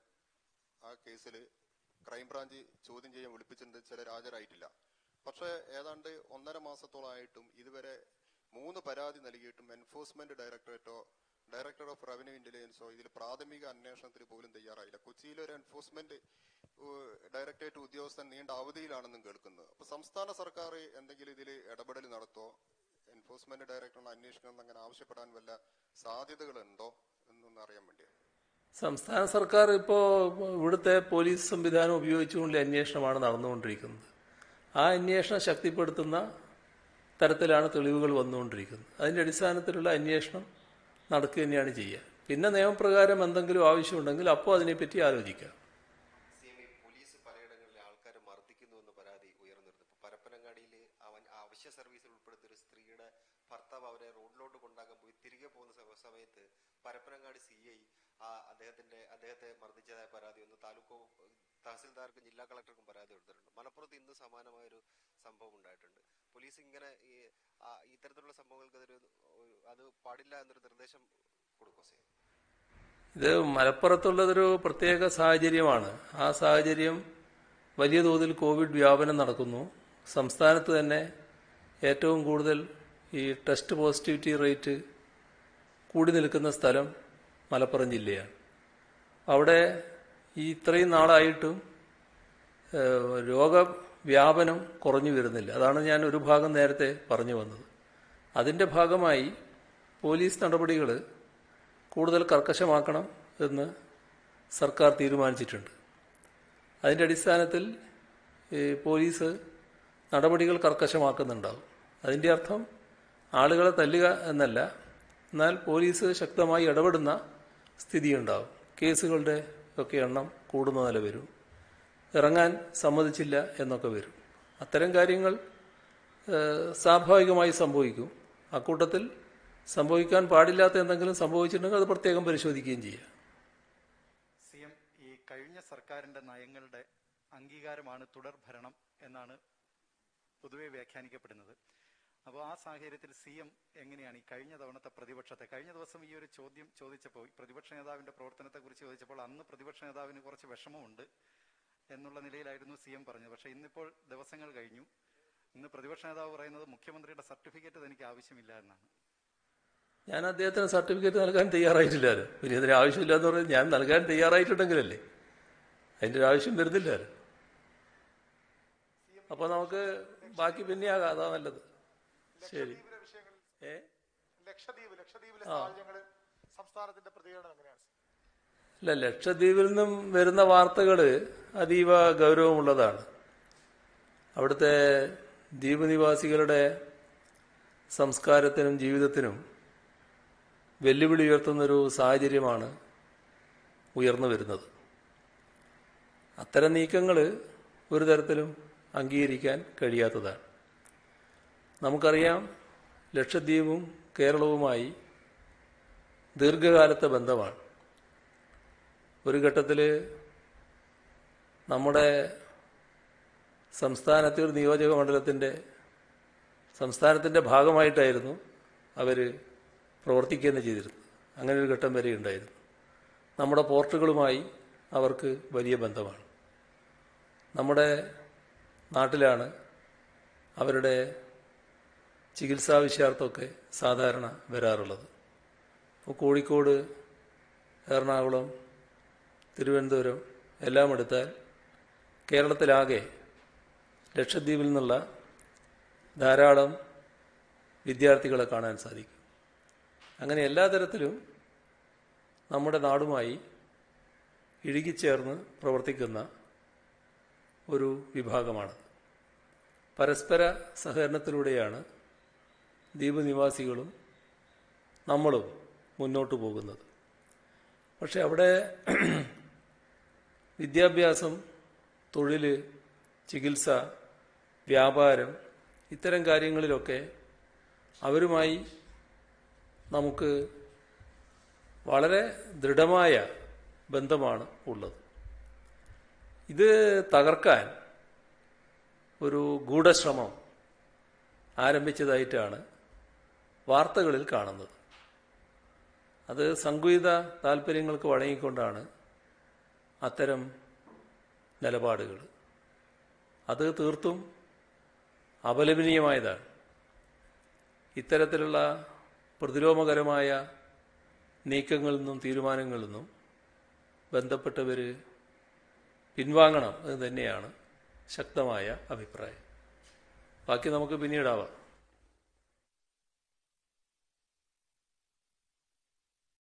ആ കേസിൽ ക്രൈംബ്രാഞ്ച് ചോദ്യം ചെയ്യാൻ വിളിപ്പിച്ചിട്ടുണ്ട് ചിലർ ഹാജരായിട്ടില്ല പക്ഷേ ഏതാണ്ട് ഒന്നര മാസത്തോളമായിട്ടും ഇതുവരെ മൂന്ന് പരാതി നൽകിയിട്ടും എൻഫോഴ്സ്മെന്റ് ഡയറക്ടറേറ്റോ ഡയറക്ടർ ഓഫ് റവന്യൂ ഇന്റലിജൻസോ ഇതിൽ പ്രാഥമിക അന്വേഷണത്തിന് പോലും തയ്യാറായില്ല കൊച്ചിയിലെ ഒരു എൻഫോഴ്സ്മെന്റ് ഡയറക്ടറേറ്റ് ഉദ്യോഗസ്ഥൻ നീണ്ട അവധിയിലാണെന്നും കേൾക്കുന്നത് അപ്പൊ സംസ്ഥാന സർക്കാർ എന്തെങ്കിലും ഇതിൽ ഇടപെടൽ നടത്തോ എൻഫോഴ്സ്മെന്റ് ഡയറക്ടറിനെ അന്വേഷിക്കണം അങ്ങനെ ആവശ്യപ്പെടാൻ വല്ല സാധ്യതകളുണ്ടോ എന്നൊന്ന് അറിയാൻ വേണ്ടിയാണ് സംസ്ഥാന സർക്കാർ ഇപ്പോൾ ഇവിടുത്തെ പോലീസ് സംവിധാനം ഉപയോഗിച്ചുകൊണ്ടുള്ള അന്വേഷണമാണ് നടന്നുകൊണ്ടിരിക്കുന്നത് ആ അന്വേഷണം ശക്തിപ്പെടുത്തുന്ന തരത്തിലാണ് തെളിവുകൾ വന്നുകൊണ്ടിരിക്കുന്നത് അതിൻ്റെ അടിസ്ഥാനത്തിലുള്ള അന്വേഷണം നടക്കുക തന്നെയാണ് ചെയ്യുക പിന്നെ നിയമപ്രകാരം എന്തെങ്കിലും ആവശ്യമുണ്ടെങ്കിൽ അപ്പോൾ അതിനെപ്പറ്റി ആലോചിക്കാം സി എം ഈ പോലീസ് പലയിടങ്ങളിലെ ആൾക്കാരെ മർദ്ദിക്കുന്നു എന്ന പരാതി ഉയർന്നിരുന്നു ഇപ്പൊ പരപ്പനങ്ങാടിയിൽ അവൻ അവശ്യ സർവീസിൽ ഉൾപ്പെടുത്തിയ ഒരു സ്ത്രീയുടെ ഭർത്താവ് അവരെ റോഡിലോട്ട് കൊണ്ടാക്കാൻ പോയി തിരികെ പോകുന്ന സമ- സമയത്ത് പരപ്പനങ്ങാടി സി ഐ ആ അദ്ദേഹത്തിന്റെ അദ്ദേഹത്തെ മർദ്ദിച്ചതായ പരാതി ഒന്ന് താലൂക്ക് തഹസിൽദാർക്കും ജില്ലാ കളക്ടർക്കും പരാതി കൊടുത്തിട്ടുണ്ട് മലപ്പുറത്ത് ഇന്ന് സമാനമായ ഒരു സംഭവം ഉണ്ടായിട്ടുണ്ട് പോലീസ് ഇങ്ങനെ ഈ ആ, ഇത്തരത്തിലുള്ള സംഭവങ്ങൾക്ക് അതൊരു ഒരു- അത് പാടില്ല എന്നൊരു നിർദ്ദേശം കൊടുക്കും സി എം ഇത് മലപ്പുറത്തുള്ളതൊരു പ്രത്യേക സാഹചര്യമാണ് ആ സാഹചര്യം വലിയ തോതിൽ കോവിഡ് വ്യാപനം നടക്കുന്നു സംസ്ഥാനത്ത് തന്നെ ഏറ്റവും കൂടുതൽ ഈ ടെസ്റ്റ് പോസിറ്റിവിറ്റി റേറ്റ് കൂടി നിൽക്കുന്ന സ്ഥലം മലപ്പുറം ജില്ലയാണ് അവിടെ ഈ ഇത്രയും നാളായിട്ടും ഏഹ്, രോഗവ്യാപനം കുറഞ്ഞു വരുന്നില്ല അതാണ് ഞാൻ ഒരു ഭാഗം നേരത്തെ പറഞ്ഞു വന്നത് അതിൻ്റെ ഭാഗമായി പോലീസ് നടപടികൾ കൂടുതൽ കർക്കശമാക്കണം എന്ന് സർക്കാർ തീരുമാനിച്ചിട്ടുണ്ട് അതിൻ്റെ അടിസ്ഥാനത്തിൽ ഈ പോലീസ് നടപടികൾ കർക്കശമാക്കുന്നുണ്ടാവും അതിൻ്റെ അർത്ഥം ആളുകളെ തല്ലുക എന്നല്ല എന്നാൽ പോലീസ് ശക്തമായി ഇടപെടുന്ന സ്ഥിതിയുണ്ടാവും കേസുകളുടെ ഒക്കെ എണ്ണം കൂടുന്ന നില വരും ഇറങ്ങാൻ സമ്മതിച്ചില്ല എന്നൊക്കെ വരും അത്തരം കാര്യങ്ങൾ ഏഹ്, സ്വാഭാവികമായി സംഭവിക്കും അക്കൂട്ടത്തിൽ സംഭവിക്കാൻ പാടില്ലാത്ത എന്തെങ്കിലും സംഭവിച്ചിട്ടുണ്ടെങ്കിൽ അത് പ്രത്യേകം പരിശോധിക്കുകയും ചെയ്യാം സി എം ഈ കഴിഞ്ഞ സർക്കാരിന്റെ നയങ്ങളുടെ അംഗീകാരമാണ് തുടർ ഭരണം എന്നാണ് പൊതുവെ വ്യാഖ്യാനിക്കപ്പെടുന്നത് അപ്പോൾ ആ സാഹചര്യത്തിൽ സി എം എങ്ങനെയാണ് ഈ കഴിഞ്ഞ തവണത്തെ പ്രതിപക്ഷത്തെ കഴിഞ്ഞ ദിവസം ഈ ഒരു ചോദ്യം ചോദിച്ചപ്പോൾ ഈ പ്രതിപക്ഷ നേതാവിന്റെ പ്രവർത്തനത്തെക്കുറിച്ച് ചോദിച്ചപ്പോൾ അന്ന് പ്രതിപക്ഷ നേതാവിന് കുറച്ച് വിഷമമുണ്ട് എന്നുള്ള നിലയിലായിരുന്നു സി എം പറഞ്ഞത് പക്ഷേ ഇന്നിപ്പോൾ ദിവസങ്ങൾ കഴിഞ്ഞു ഇന്ന് പ്രതിപക്ഷ നേതാവ് പറയുന്നത് മുഖ്യമന്ത്രിയുടെ സർട്ടിഫിക്കറ്റ് തനിക്ക് ആവശ്യമില്ല എന്നാണ് ഞാൻ അദ്ദേഹത്തിന് സർട്ടിഫിക്കറ്റ് നൽകാൻ തയ്യാറായിട്ടില്ലല്ലോ പിന്നെ അതിന് ആവശ്യമില്ല എന്ന് പറഞ്ഞാൽ ഞാൻ നൽകാൻ തയ്യാറായിട്ടുണ്ടെങ്കിലല്ലേ അതിൻ്റെ ഒരു ആവശ്യം വരുന്നില്ലല്ലോ അപ്പോൾ നമുക്ക് ബാക്കി പിന്നെയാകാം അതാ നല്ലത് ശരി ലക്ഷദ്വീപിലെ വിഷയങ്ങളിൽ ഏ ലക്ഷദ്വീപ് ലക്ഷദ്വീപിലെ ആ. സാഹചര്യങ്ങളിൽ സംസ്ഥാനത്തിന്റെ പ്രതികരണം എങ്ങനെയാണ് ഇല്ല ലക്ഷദ്വീപിൽ നിന്നും വരുന്ന വാർത്തകൾ അതീവ ഗൗരവമുള്ളതാണ് അവിടുത്തെ ദ്വീപ് നിവാസികളുടെ സംസ്കാരത്തിനും ജീവിതത്തിനും വെല്ലുവിളി ഉയർത്തുന്നൊരു സാഹചര്യമാണ് ഉയർന്നു വരുന്നത് അത്തരം നീക്കങ്ങൾ ഒരു തരത്തിലും അംഗീകരിക്കാൻ കഴിയാത്തതാണ് നമുക്കറിയാം ലക്ഷദ്വീപും കേരളവുമായി ദീർഘകാലത്തെ ബന്ധമാണ് ഒരു ഘട്ടത്തിൽ നമ്മുടെ സംസ്ഥാനത്തെ ഒരു നിയോജക മണ്ഡലത്തിൻ്റെ സംസ്ഥാനത്തിൻ്റെ ഭാഗമായിട്ടായിരുന്നു അവർ പ്രവർത്തിക്കുക തന്നെ ചെയ്തിരുന്നത് അങ്ങനെ ഒരു ഘട്ടം വരെ ഉണ്ടായിരുന്നു നമ്മുടെ പോർട്ടുകളുമായി അവർക്ക് വലിയ ബന്ധമാണ് നമ്മുടെ നാട്ടിലാണ് അവരുടെ ചികിത്സാ വിഷയാർത്ഥമൊക്കെ സാധാരണ വരാറുള്ളത് ഇപ്പോൾ കോഴിക്കോട് എറണാകുളം തിരുവനന്തപുരം എല്ലാം എടുത്താൽ കേരളത്തിലാകെ ലക്ഷദ്വീപിൽ നിന്നുള്ള ധാരാളം വിദ്യാർത്ഥികളെ കാണാൻ സാധിക്കും അങ്ങനെ എല്ലാ തരത്തിലും നമ്മുടെ നാടുമായി ഇഴുകിച്ചേർന്ന് പ്രവർത്തിക്കുന്ന ഒരു വിഭാഗമാണ് പരസ്പര സഹകരണത്തിലൂടെയാണ് ദ്വീപ് നിവാസികളും നമ്മളും മുന്നോട്ട് പോകുന്നത് പക്ഷെ അവിടെ വിദ്യാഭ്യാസം തൊഴിൽ ചികിത്സ വ്യാപാരം ഇത്തരം കാര്യങ്ങളിലൊക്കെ അവരുമായി നമുക്ക് വളരെ ദൃഢമായ ബന്ധമാണ് ഉള്ളത് ഇത് തകർക്കാൻ ഒരു ഗൂഢശ്രമം ആരംഭിച്ചതായിട്ടാണ് വാർത്തകളിൽ കാണുന്നത് അത് സംഗീത താല്പര്യങ്ങൾക്ക് വഴങ്ങിക്കൊണ്ടാണ് അത്തരം നിലപാടുകൾ അത് തീർത്തും അപലപനീയമായതാണ് ഇത്തരത്തിലുള്ള പ്രതിലോമകരമായ നീക്കങ്ങളിൽ നിന്നും തീരുമാനങ്ങളിൽ നിന്നും ബന്ധപ്പെട്ടവർ പിൻവാങ്ങണം എന്ന് തന്നെയാണ് ശക്തമായ അഭിപ്രായം ബാക്കി നമുക്ക് പിന്നീടാവാം